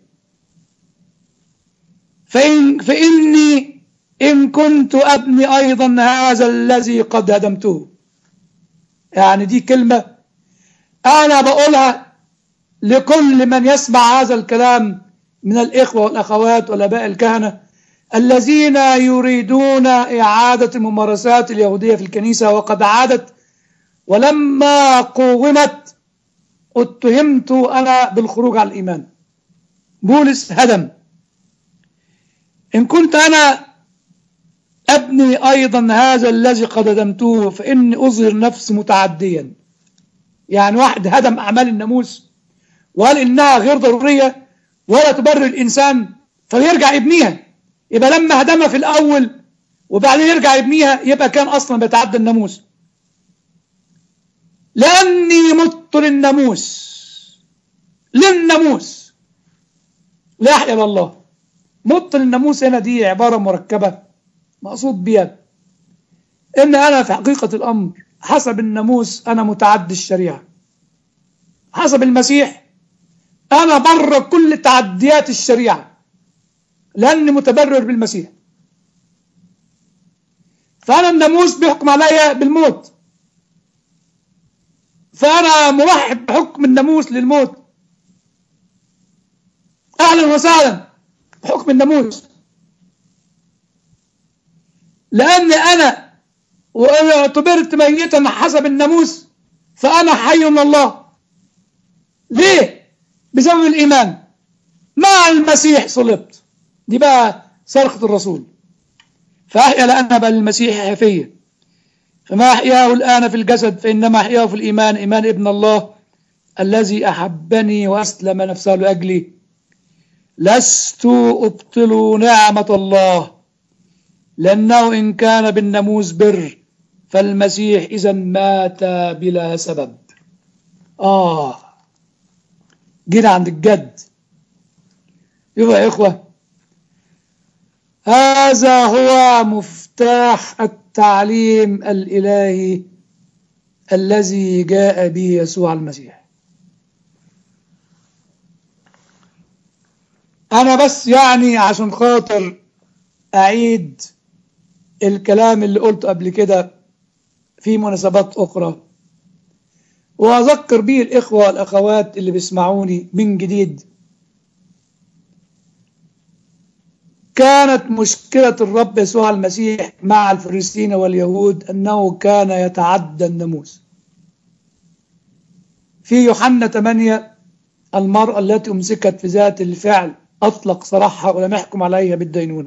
فإن فإني إن كنت أبني أيضا هذا الذي قد هدمته يعني دي كلمة أنا بقولها لكل من يسمع هذا الكلام من الإخوة والأخوات والأباء الكهنة الذين يريدون إعادة الممارسات اليهودية في الكنيسة وقد عادت ولما قومت اتهمت أنا بالخروج عن الإيمان بولس هدم إن كنت أنا أبني أيضا هذا الذي قد هدمته فإني أظهر نفسي متعديا يعني واحد هدم أعمال الناموس وقال إنها غير ضرورية ولا تبرر الإنسان فيرجع يبنيها يبقى لما هدمها في الأول وبعدين يرجع يبنيها يبقى كان أصلا بيتعدى الناموس لأني مت للناموس للناموس لا يحيى الله مت للناموس هنا دي عبارة مركبة مقصود بيها إن أنا في حقيقة الأمر حسب الناموس أنا متعدي الشريعة حسب المسيح أنا بره كل تعديات الشريعة لأني متبرر بالمسيح فأنا الناموس بيحكم عليا بالموت فأنا مرحب بحكم الناموس للموت أهلا وسهلا بحكم الناموس لأن أنا وأنا اعتبرت ميتا حسب الناموس فأنا حي من الله ليه؟ بسبب الإيمان مع المسيح صلبت دي بقى صرخة الرسول فأحيا لأنا بل المسيح حفيا فما أحياه الآن في الجسد فإنما أحياه في الإيمان إيمان ابن الله الذي أحبني وأسلم نفسه لأجلي لست أبطل نعمة الله لأنه إن كان بالناموس بر فالمسيح إذا مات بلا سبب آه جينا عند الجد يبقى يا إخوة هذا هو مفتاح التعليم الإلهي الذي جاء به يسوع المسيح أنا بس يعني عشان خاطر أعيد الكلام اللي قلته قبل كده في مناسبات أخرى وأذكر به الإخوة والأخوات اللي بيسمعوني من جديد كانت مشكلة الرب يسوع المسيح مع الفريسيين واليهود أنه كان يتعدى الناموس في يوحنا 8 المرأة التي أمسكت في ذات الفعل أطلق سراحها ولم يحكم عليها بالدينونة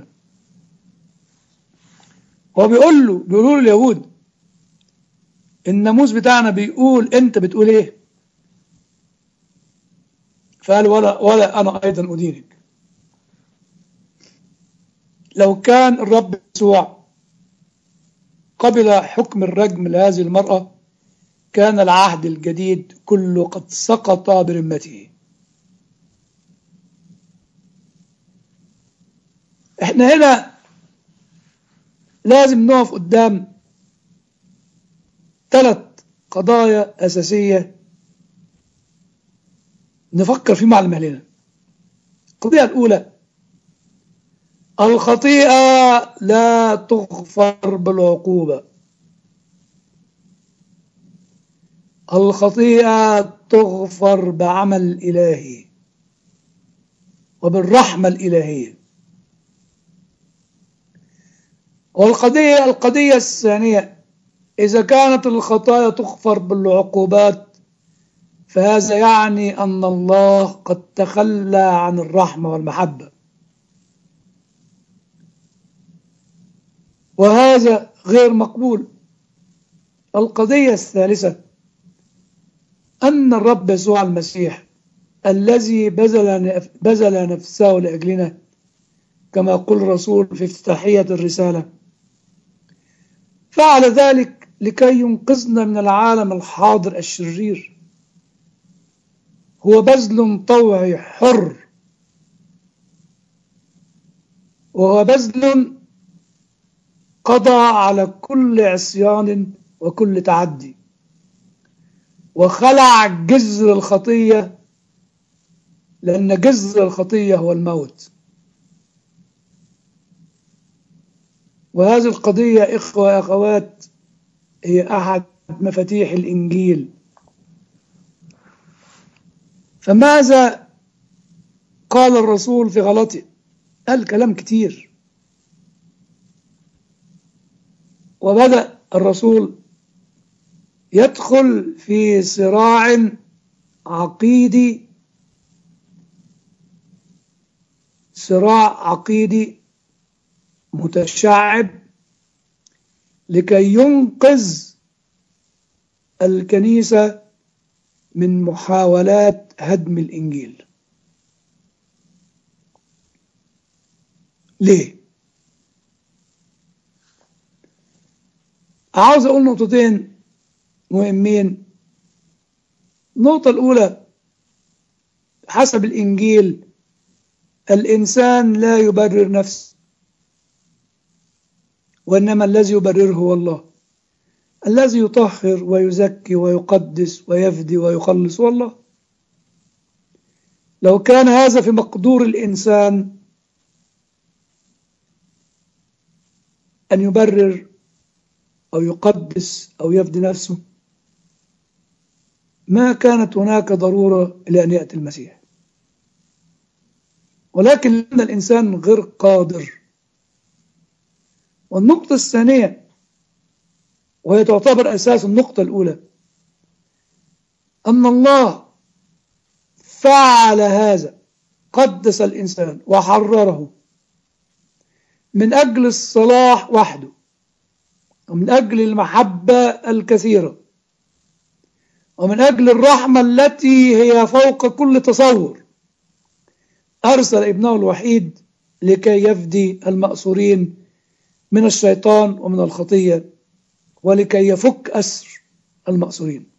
هو بيقول له بيقولوا له اليهود الناموس بتاعنا بيقول انت بتقول ايه فقال ولا ولا انا ايضا ادينك لو كان الرب يسوع قبل حكم الرجم لهذه المرأة كان العهد الجديد كله قد سقط برمته احنا هنا لازم نقف قدام ثلاث قضايا أساسية نفكر فيهم على مهلنا القضية الأولى الخطيئة لا تغفر بالعقوبة الخطيئة تغفر بعمل إلهي وبالرحمة الإلهية والقضية القضية الثانية إذا كانت الخطايا تغفر بالعقوبات فهذا يعني أن الله قد تخلى عن الرحمة والمحبة وهذا غير مقبول القضية الثالثة أن الرب يسوع المسيح الذي بذل بذل نفسه لأجلنا كما قال الرسول في افتتاحية الرسالة فعل ذلك لكي ينقذنا من العالم الحاضر الشرير هو بذل طوعي حر وهو بذل قضى على كل عصيان وكل تعدي وخلع جذر الخطية لأن جذر الخطية هو الموت وهذه القضية إخوة أخوات هي أحد مفاتيح الإنجيل فماذا قال الرسول في غلطه قال كلام كتير وبدأ الرسول يدخل في صراع عقيدي صراع عقيدي متشعب لكي ينقذ الكنيسة من محاولات هدم الإنجيل ليه؟ عاوز أقول نقطتين مهمين النقطة الأولى حسب الإنجيل الإنسان لا يبرر نفسه وإنما الذي يبرره هو الله الذي يطهر ويزكي ويقدس ويفدي ويخلص هو الله لو كان هذا في مقدور الإنسان أن يبرر أو يقدس أو يفدي نفسه ما كانت هناك ضرورة إلى أن يأتي المسيح ولكن لأن الإنسان غير قادر والنقطة الثانية وهي تعتبر أساس النقطة الأولى أن الله فعل هذا قدس الإنسان وحرره من أجل الصلاح وحده ومن أجل المحبة الكثيرة ومن أجل الرحمة التي هي فوق كل تصور أرسل ابنه الوحيد لكي يفدي المأسورين من الشيطان ومن الخطية ولكي يفك أسر المأسورين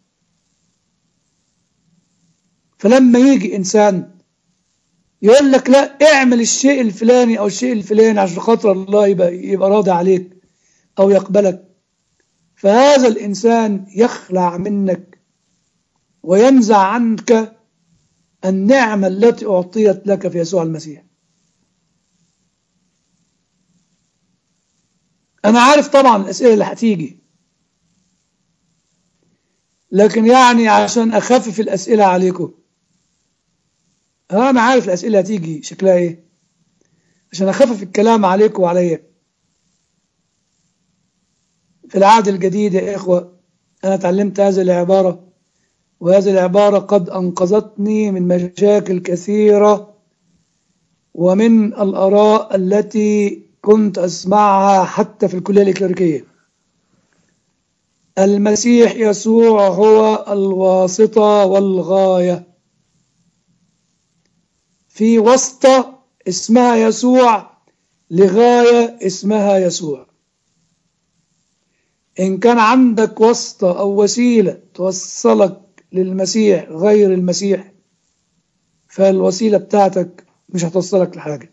فلما يجي إنسان يقول لك لا اعمل الشيء الفلاني أو الشيء الفلاني عشان خاطر الله يبقى, يبقى راضي عليك أو يقبلك فهذا الإنسان يخلع منك وينزع عنك النعمة التي أعطيت لك في يسوع المسيح أنا عارف طبعا الأسئلة اللي هتيجي لكن يعني عشان أخفف الأسئلة عليكم أنا عارف الأسئلة هتيجي شكلها إيه عشان أخفف الكلام عليكم وعليا في العهد الجديد يا إخوة أنا تعلمت هذه العبارة وهذه العبارة قد أنقذتني من مشاكل كثيرة ومن الآراء التي كنت أسمعها حتى في الكلية الإكليريكية المسيح يسوع هو الواسطة والغاية في واسطة اسمها يسوع لغاية اسمها يسوع إن كان عندك واسطة أو وسيلة توصلك للمسيح غير المسيح فالوسيلة بتاعتك مش هتوصلك لحاجة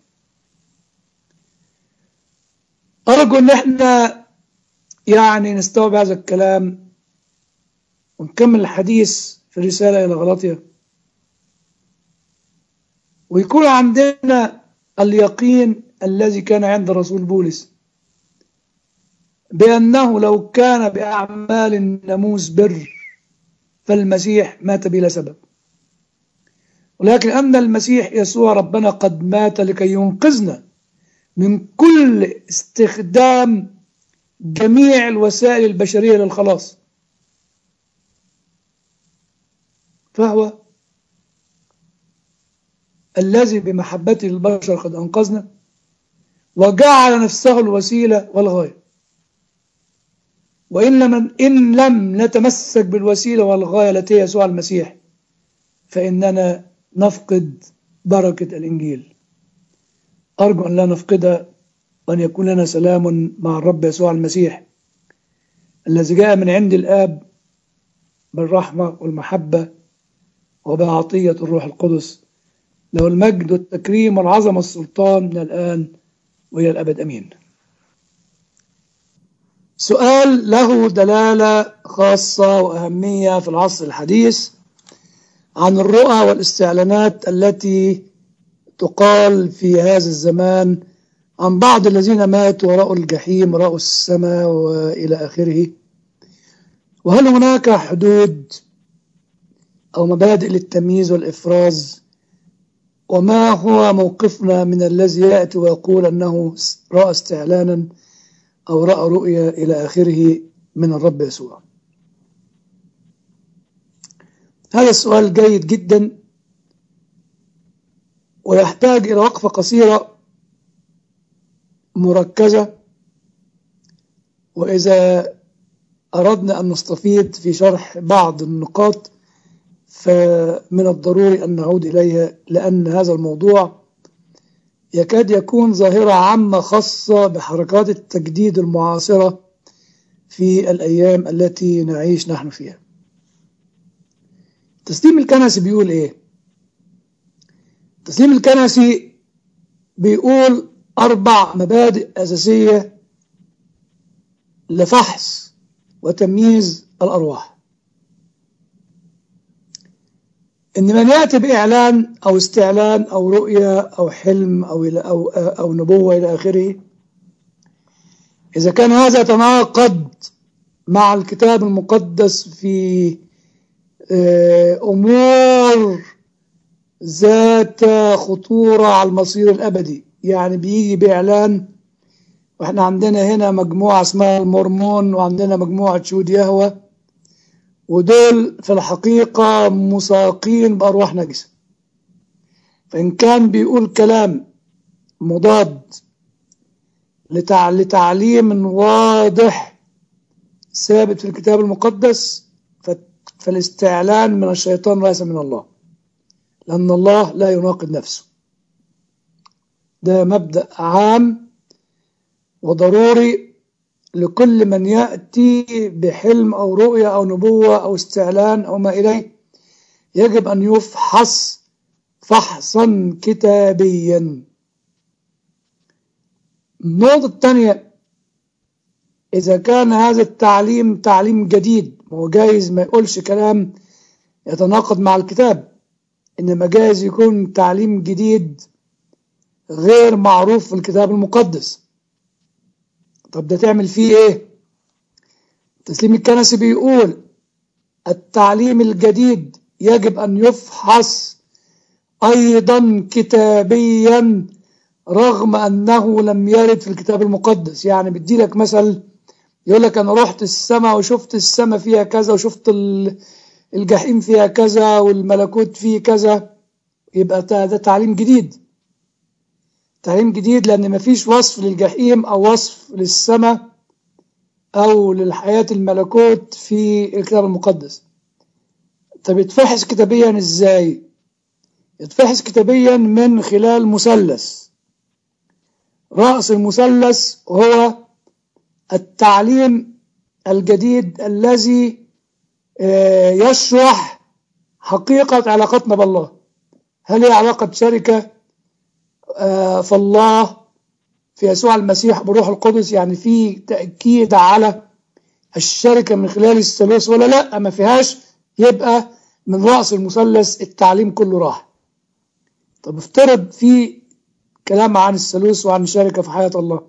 أرجو إن إحنا يعني نستوعب هذا الكلام ونكمل الحديث في الرسالة إلى غلاطيا ويكون عندنا اليقين الذي كان عند رسول بولس بأنه لو كان بأعمال الناموس بر فالمسيح مات بلا سبب ولكن أن المسيح يسوع ربنا قد مات لكي ينقذنا من كل استخدام جميع الوسائل البشرية للخلاص فهو الذي بمحبته للبشر قد أنقذنا وجعل نفسه الوسيلة والغاية وإن لم, إن لم نتمسك بالوسيلة والغاية التي هي يسوع المسيح فإننا نفقد بركة الإنجيل أرجو أن لا نفقدها وأن يكون لنا سلام مع الرب يسوع المسيح الذي جاء من عند الآب بالرحمة والمحبة وبعطية الروح القدس له المجد والتكريم والعظمة والسلطان من الآن وإلى الأبد أمين سؤال له دلالة خاصة وأهمية في العصر الحديث عن الرؤى والاستعلانات التي تقال في هذا الزمان عن بعض الذين ماتوا ورأوا الجحيم رأوا السماء وإلى آخره وهل هناك حدود أو مبادئ للتمييز والإفراز وما هو موقفنا من الذي يأتي ويقول أنه رأى استعلانا أو رأى رؤيا إلى آخره من الرب يسوع هذا السؤال جيد جدا ويحتاج إلى وقفة قصيرة مركزة وإذا أردنا أن نستفيد في شرح بعض النقاط فمن الضروري أن نعود إليها لأن هذا الموضوع يكاد يكون ظاهرة عامة خاصة بحركات التجديد المعاصرة في الأيام التي نعيش نحن فيها التسليم الكنسي بيقول إيه التسليم الكنسي بيقول أربع مبادئ أساسية لفحص وتمييز الأرواح إن من يأتي بإعلان أو استعلان أو رؤية أو حلم أو إلى أو أو نبوة إلى آخره إذا كان هذا يتناقض مع الكتاب المقدس في أمور ذات خطورة على المصير الأبدي يعني بيجي بإعلان وإحنا عندنا هنا مجموعة اسمها المورمون وعندنا مجموعة شهود يهوه ودول في الحقيقة مساقين بأرواح نجسة فإن كان بيقول كلام مضاد لتع... لتعليم واضح ثابت في الكتاب المقدس ف... فالاستعلان من الشيطان ليس من الله لأن الله لا يناقض نفسه ده مبدأ عام وضروري لكل من يأتي بحلم أو رؤية أو نبوة أو استعلان أو ما إليه يجب أن يفحص فحصا كتابيا النقطة الثانية إذا كان هذا التعليم تعليم جديد هو جايز ما يقولش كلام يتناقض مع الكتاب إنما جايز يكون تعليم جديد غير معروف في الكتاب المقدس طب ده تعمل فيه إيه التسليم الكنسي بيقول التعليم الجديد يجب أن يفحص أيضا كتابيا رغم أنه لم يرد في الكتاب المقدس يعني بدي لك مثل يقول لك أنا رحت السماء وشفت السماء فيها كذا وشفت الجحيم فيها كذا والملكوت فيه كذا يبقى ده تعليم جديد تعليم جديد لأن مفيش وصف للجحيم أو وصف للسماء أو للحياة الملكوت في الكتاب المقدس طب يتفحص كتابيا إزاي يتفحص كتابيا من خلال مثلث رأس المثلث هو التعليم الجديد الذي يشرح حقيقة علاقتنا بالله هل هي علاقة شركة فالله في يسوع المسيح بروح القدس يعني في تأكيد على الشركة من خلال الثالوث ولا لا ما فيهاش يبقى من رأس المثلث التعليم كله راح طب افترض في كلام عن الثالوث وعن الشركة في حياة الله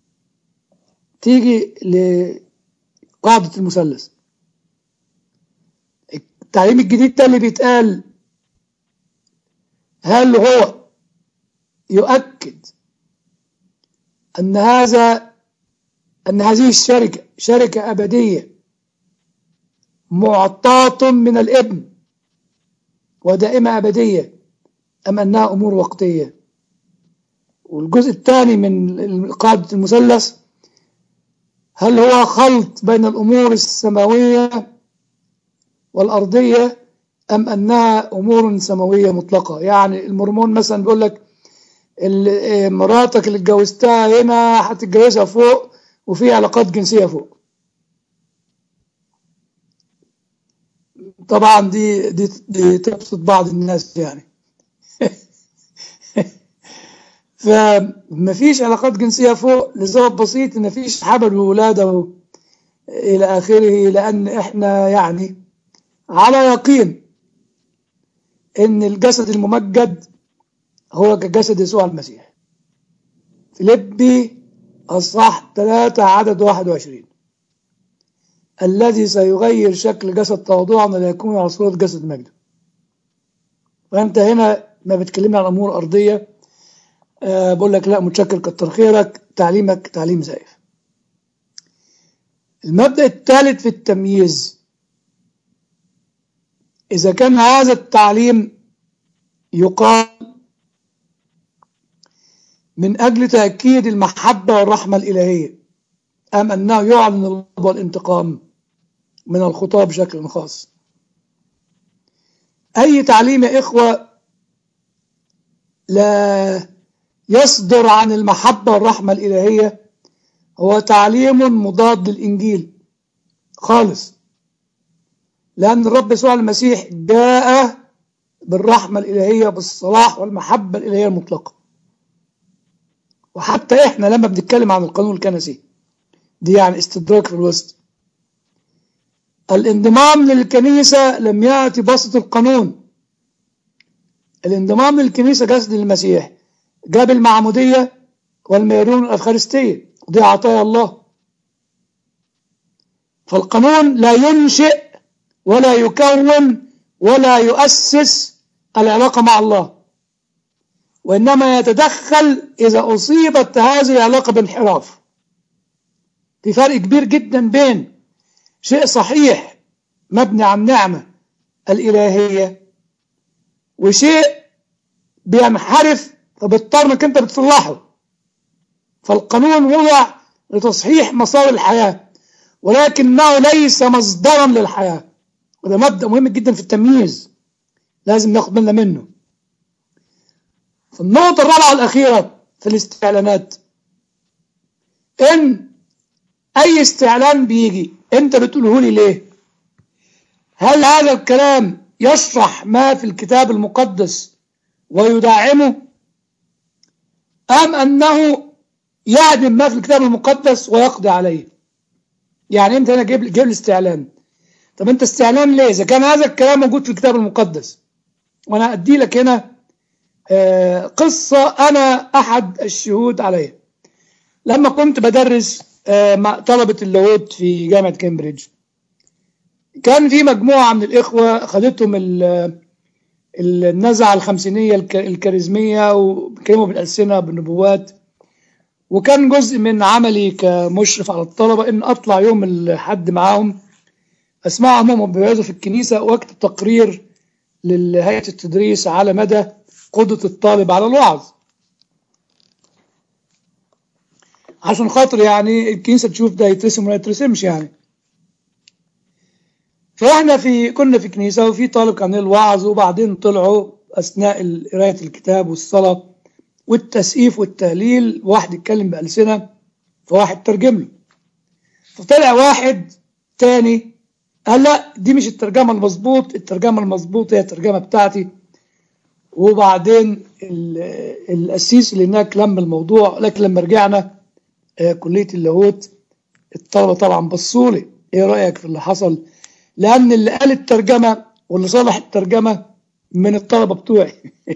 تيجي لقاعدة المثلث التعليم الجديد ده اللي بيتقال هل هو يؤكد أن هذا أن هذه الشركة شركة أبدية معطاة من الابن ودائمة أبدية أم أنها أمور وقتية والجزء الثاني من قاعدة المثلث هل هو خلط بين الأمور السماوية والأرضية أم أنها أمور سماوية مطلقة يعني المرمون مثلا بيقول لك مراتك اللي اتجوزتها هنا هتتجوزها فوق وفي علاقات جنسية فوق طبعا دي دي, دي تبسط بعض الناس يعني فمفيش علاقات جنسية فوق لسبب بسيط ان مفيش حبل وولادة الى اخره لان احنا يعني على يقين ان الجسد الممجد هو كجسد يسوع المسيح فيليبي اصح 3 عدد 21 الذي سيغير شكل جسد تواضعنا ليكون على صورة جسد مجده وانت هنا ما بتكلمنا عن امور ارضيه أه بقول لك لا متشكر كتر خيرك تعليمك تعليم زائف المبدأ الثالث في التمييز إذا كان هذا التعليم يقال من أجل تأكيد المحبة والرحمة الإلهية أم أنه يعلن الغضب والانتقام من الخطاب بشكل خاص أي تعليم يا إخوة لا يصدر عن المحبة والرحمة الإلهية هو تعليم مضاد للإنجيل خالص لأن الرب يسوع المسيح جاء بالرحمة الإلهية بالصلاح والمحبة الإلهية المطلقة وحتى إحنا لما بنتكلم عن القانون الكنسي دي يعني استدراك في الوسط الانضمام للكنيسة لم يأتي بسط القانون الانضمام للكنيسة جسد المسيح جاب المعمودية والميرون الأفخارستية ودي عطايا الله فالقانون لا ينشئ ولا يكون ولا يؤسس العلاقة مع الله وإنما يتدخل إذا أصيبت هذه العلاقة بانحراف في فرق كبير جدا بين شيء صحيح مبني على النعمة الإلهية وشيء بينحرف فبتضطر انك انت بتصلحه فالقانون وضع لتصحيح مسار الحياة ولكنه ليس مصدرا للحياة وده مبدأ مهم جدا في التمييز لازم ناخد بالنا منه في النقطة الرابعة والأخيرة في الاستعلانات إن أي استعلان بيجي أنت بتقوله لي ليه؟ هل هذا الكلام يشرح ما في الكتاب المقدس ويدعمه أم أنه يعدم ما في الكتاب المقدس ويقضي عليه يعني أنت هنا جيب جيب لي استعلان طب أنت استعلان ليه إذا كان هذا الكلام موجود في الكتاب المقدس وأنا أدي لك هنا آه قصة أنا أحد الشهود عليها لما كنت بدرس آه مع طلبة اللاهوت في جامعة كامبريدج كان في مجموعة من الإخوة خدتهم النزعة الخمسينية الكاريزمية وبيتكلموا بالألسنة بالنبوات وكان جزء من عملي كمشرف على الطلبة إن أطلع يوم الحد معاهم أسمعهم هم بيوعظوا في الكنيسة وأكتب تقرير لهيئة التدريس على مدى قدرة الطالب على الوعظ عشان خاطر يعني الكنيسة تشوف ده يترسم ولا يترسمش يعني فاحنا في كنا في كنيسة وفي طالب كان الوعظ وبعدين طلعوا أثناء قراية الكتاب والصلاة والتسقيف والتهليل واحد يتكلم بألسنة فواحد ترجم له فطلع واحد تاني قال لا دي مش الترجمة المظبوط الترجمة المظبوط هي الترجمة بتاعتي وبعدين القسيس اللي هناك لم الموضوع لكن لما رجعنا كلية اللاهوت الطلبة طبعا بصوا لي ايه رأيك في اللي حصل لأن اللي قال الترجمة واللي صلح الترجمة من الطلبة بتوعي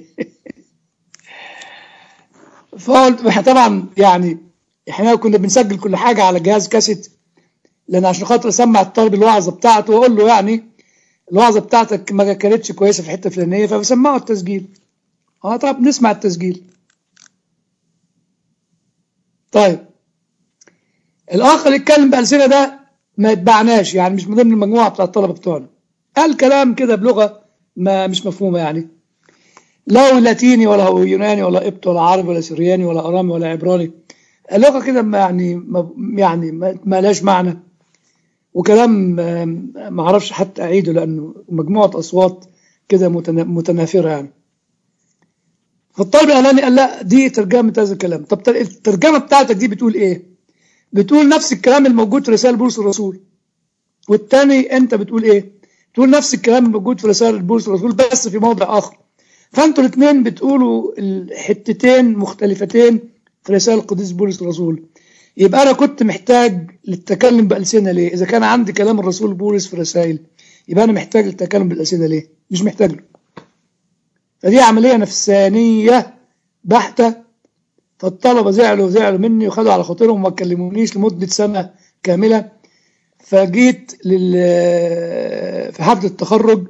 فقلت احنا طبعا يعني احنا كنا بنسجل كل حاجة على جهاز كاسيت لأن عشان خاطر أسمع الطالب الوعظة بتاعته وأقول له يعني الوعظة بتاعتك ما كانتش كويسة في الحتة الفلانية فبسمعه التسجيل اه طب نسمع التسجيل طيب الآخر اللي اتكلم بألسنة ده ما يتبعناش يعني مش من ضمن المجموعة بتاع الطلبة بتوعنا قال كلام كده بلغة ما مش مفهومة يعني لا هو لاتيني ولا هو يوناني ولا قبط ولا عربي ولا سرياني ولا أرامي ولا عبراني لغة كده ما يعني ما يعني ما لهاش معنى وكلام ما اعرفش حتى أعيده لأنه مجموعة أصوات كده متنافرة يعني فالطالب الأولاني قال لا دي ترجمة هذا الكلام طب الترجمة بتاعتك دي بتقول إيه؟ بتقول نفس الكلام الموجود في رسالة بولس الرسول والتاني انت بتقول ايه تقول نفس الكلام الموجود في رسالة بولس الرسول بس في موضع اخر فانتوا الاثنين بتقولوا الحتتين مختلفتين في رسالة القديس بولس الرسول يبقى انا كنت محتاج للتكلم بألسنة ليه اذا كان عندي كلام الرسول بولس في رسائل يبقى انا محتاج للتكلم بالألسنة ليه مش محتاج له فدي عملية نفسانية بحتة فالطلبة زعلوا زعلوا مني وخدوا على خاطرهم وما كلمونيش لمدة سنة كاملة فجيت لل في حفلة التخرج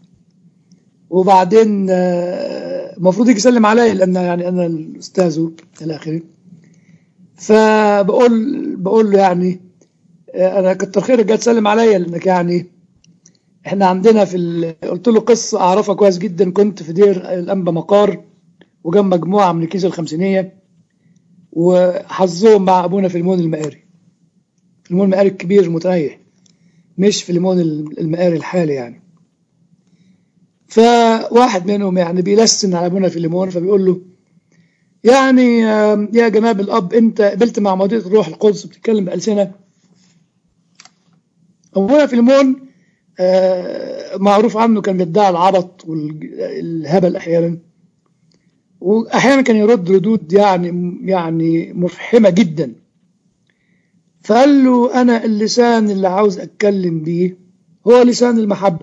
وبعدين المفروض يجي يسلم عليا لأن يعني أنا الأستاذ إلى آخره فبقول بقول له يعني أنا كتر خيرك جاي تسلم عليا لأنك يعني إحنا عندنا في ال... قلت له قصة أعرفها كويس جدا كنت في دير الأنبا مقار وجنب مجموعة من الكنيسة الخمسينية وحظهم مع أبونا في المون المقاري في المون المقاري الكبير المتريح مش في المون المقاري الحالي يعني فواحد منهم يعني بيلسن على أبونا في الليمون فبيقول له يعني يا جناب الأب أنت قبلت مع مضية الروح القدس بتتكلم بألسنة أبونا في الليمون معروف عنه كان بيدعي العبط والهبل أحيانا واحيانا كان يرد ردود يعني يعني مفحمه جدا فقال له انا اللسان اللي عاوز اتكلم بيه هو لسان المحبه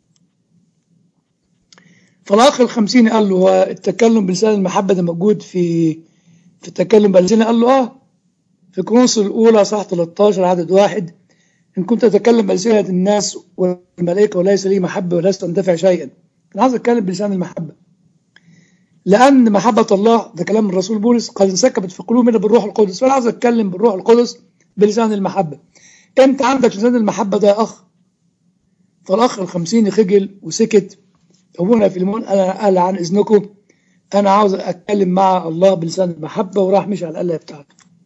فالاخ الخمسين قال له هو التكلم بلسان المحبه ده موجود في في التكلم بلسان قال له اه في كورنثوس الاولى صح 13 عدد واحد ان كنت اتكلم بلسنه الناس والملائكه وليس لي محبه ولست اندفع شيئا انا عاوز اتكلم بلسان المحبه لأن محبة الله ده كلام الرسول بولس قد انسكبت في قلوبنا بالروح القدس فأنا عاوز أتكلم بالروح القدس بلسان المحبة أنت عندك لسان المحبة ده يا أخ فالأخ الخمسين خجل وسكت أبونا فيلمون أنا قال عن إذنكم أنا عاوز أتكلم مع الله بلسان المحبة وراح مشي على الآلة بتاعته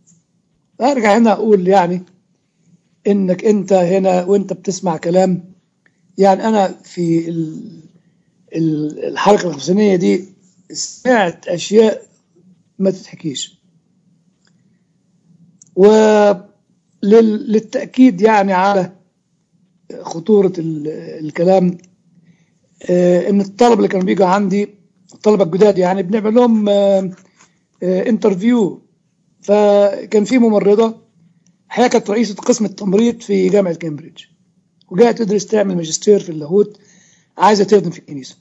فارجع هنا اقول يعني انك انت هنا وانت بتسمع كلام يعني انا في ال- ال- الحلقه الخمسينيه دي سمعت اشياء ما تتحكيش وللتاكيد يعني على خطوره ال- الكلام آه، ان الطلبه اللي كانوا بيجوا عندي الطلبه الجداد يعني بنعمل لهم آه، آه، انترفيو فكان في ممرضه هي كانت رئيسه قسم التمريض في جامعه كامبريدج وجايه تدرس تعمل ماجستير في اللاهوت عايزه تخدم في الكنيسه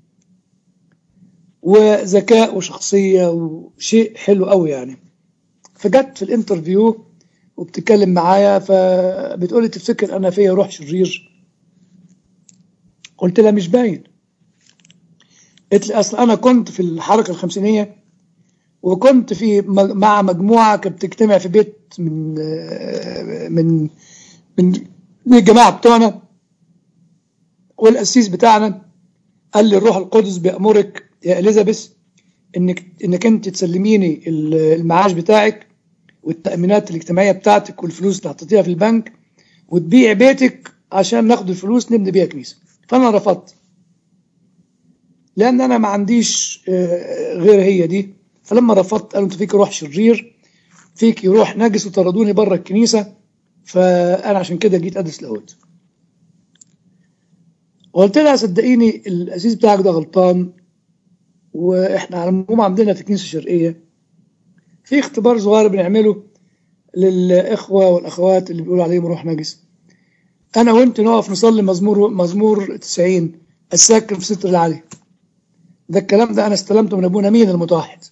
وذكاء وشخصيه وشيء حلو قوي يعني فجت في الانترفيو وبتتكلم معايا فبتقولي تفتكر انا فيا روح شرير قلت لها مش باين قلت لي اصل انا كنت في الحركه الخمسينيه وكنت في مج- مع مجموعه كانت بتجتمع في بيت من آه، من من من الجماعه بتوعنا والقسيس بتاعنا قال لي الروح القدس بيأمرك يا اليزابيث انك انك انت تسلميني ال- المعاش بتاعك والتأمينات الاجتماعيه بتاعتك والفلوس اللي حطيتيها في البنك وتبيع بيتك عشان ناخد الفلوس نبني بيها كنيسه فانا رفضت لان انا ما عنديش آه، غير هي دي فلما رفضت قالوا انت فيك روح شرير فيك روح نجس وطردوني بره الكنيسه فانا عشان كده جيت ادرس لاهوت قلت لها صدقيني الاسيس بتاعك ده غلطان واحنا على العموم عندنا في الكنيسه الشرقيه في اختبار صغير بنعمله للاخوه والاخوات اللي بيقولوا عليهم روح نجس انا وانت نقف نصلي مزمور مزمور 90 الساكن في ستر العلي ده الكلام ده انا استلمته من ابونا مين المتوحد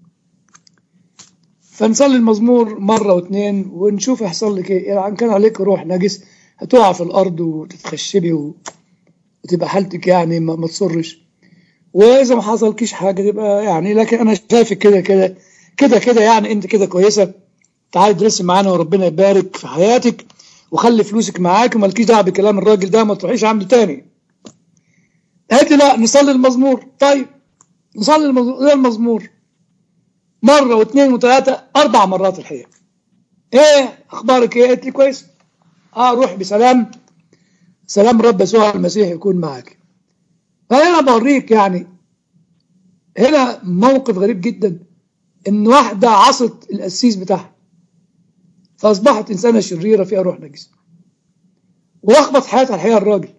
فنصلي المزمور مرة واثنين ونشوف هيحصل لك ايه يعني كان عليك روح نجس هتقع في الارض وتتخشبي و... وتبقى حالتك يعني ما, ما تصرش واذا ما حصلكيش حاجه تبقى يعني لكن انا شايفك كده كده كده كده يعني انت كده كويسه تعالي ادرسي معانا وربنا يبارك في حياتك وخلي فلوسك معاك ومالكيش دعوه بكلام الراجل ده ما تروحيش عنده تاني قالت لي لا نصلي المزمور طيب نصلي المزمور إيه المزمور مره واثنين وثلاثه اربع مرات الحقيقه ايه اخبارك ايه قالت لي كويس اه روح بسلام سلام رب يسوع المسيح يكون معك فهنا بوريك يعني هنا موقف غريب جدا ان واحده عصت القسيس بتاعها فاصبحت انسانه شريره فيها روح نجس ولخبط حياتها الحقيقه الراجل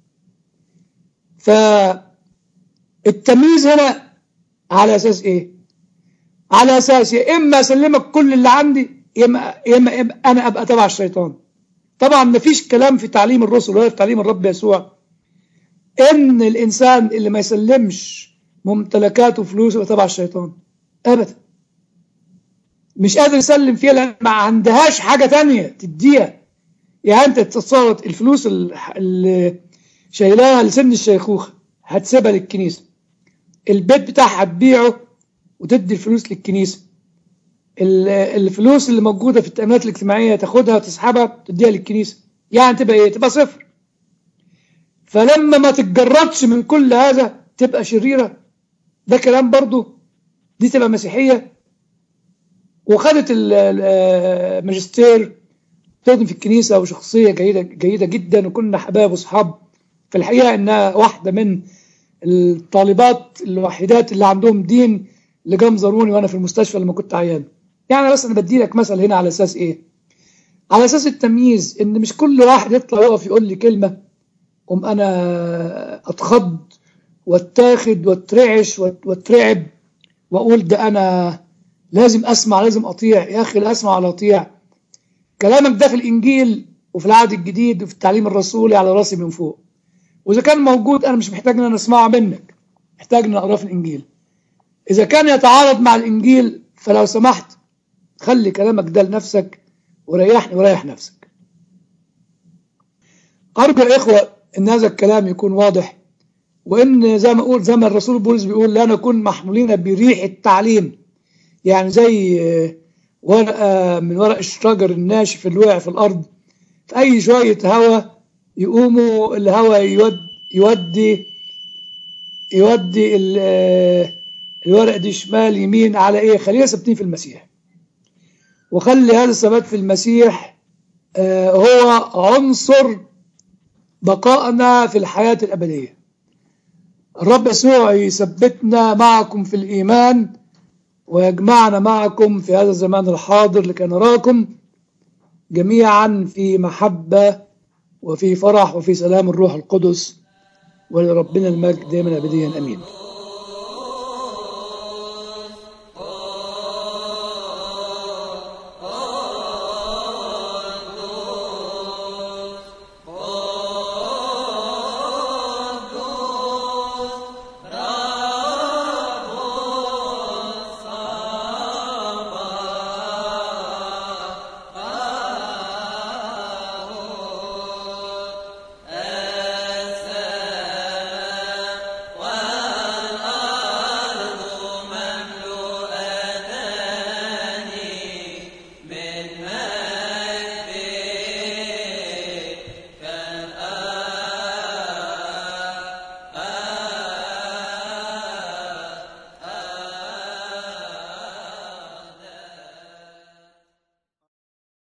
فالتمييز هنا على اساس ايه على اساس يا اما اسلمك كل اللي عندي يا اما يا اما يا إما انا ابقى تبع الشيطان طبعا مفيش كلام في تعليم الرسل ولا في تعليم الرب يسوع ان الانسان اللي ما يسلمش ممتلكاته وفلوسه يبقى تبع الشيطان ابدا مش قادر يسلم فيها لان ما عندهاش حاجه تانية تديها يعني انت تتصور الفلوس ال- اللي شايلاها لسن الشيخوخه هتسيبها للكنيسه البيت بتاعها هتبيعه وتدي الفلوس للكنيسه ال- الفلوس اللي موجوده في التامينات الاجتماعيه تاخدها وتسحبها تديها للكنيسه يعني تبقى ايه تبقى صفر فلما ما تتجردش من كل هذا تبقى شريره ده كلام برضو دي تبقى مسيحيه وخدت ال- ال- الماجستير تخدم في الكنيسه وشخصيه جيده جيده جدا وكنا حباب واصحاب في الحقيقه انها واحده من الطالبات الوحيدات اللي عندهم دين اللي جم زاروني وانا في المستشفى لما كنت عيان يعني بس انا بدي لك مثل هنا على اساس ايه على اساس التمييز ان مش كل واحد يطلع يقف يقول لي كلمه قوم انا اتخض واتاخد واترعش وات- واترعب واقول ده انا لازم اسمع لازم اطيع يا اخي لا اسمع ولا اطيع كلامك ده في الانجيل وفي العهد الجديد وفي التعليم الرسولي على راسي من فوق واذا كان موجود انا مش محتاج ان انا اسمعه منك محتاج ان اقراه في الانجيل اذا كان يتعارض مع الانجيل فلو سمحت خلي كلامك ده لنفسك وريحني وريح نفسك ارجو يا اخوه ان هذا الكلام يكون واضح وان زي ما اقول زي ما الرسول بولس بيقول لا نكون محمولين بريح التعليم يعني زي آه، ورقه من ورق الشجر الناشف اللي وقع في الارض في اي شويه هواء يقوموا الهواء يود يودي يودي ال- آه، الورق دي شمال يمين على ايه خلينا ثابتين في المسيح وخلي هذا الثبات في المسيح آه، هو عنصر بقائنا في الحياة الأبدية الرب يسوع يثبتنا معكم في الإيمان ويجمعنا معكم في هذا الزمان الحاضر لكي نراكم جميعا في محبة وفي فرح وفي سلام الروح القدس ولربنا المجد دائما أبديا أمين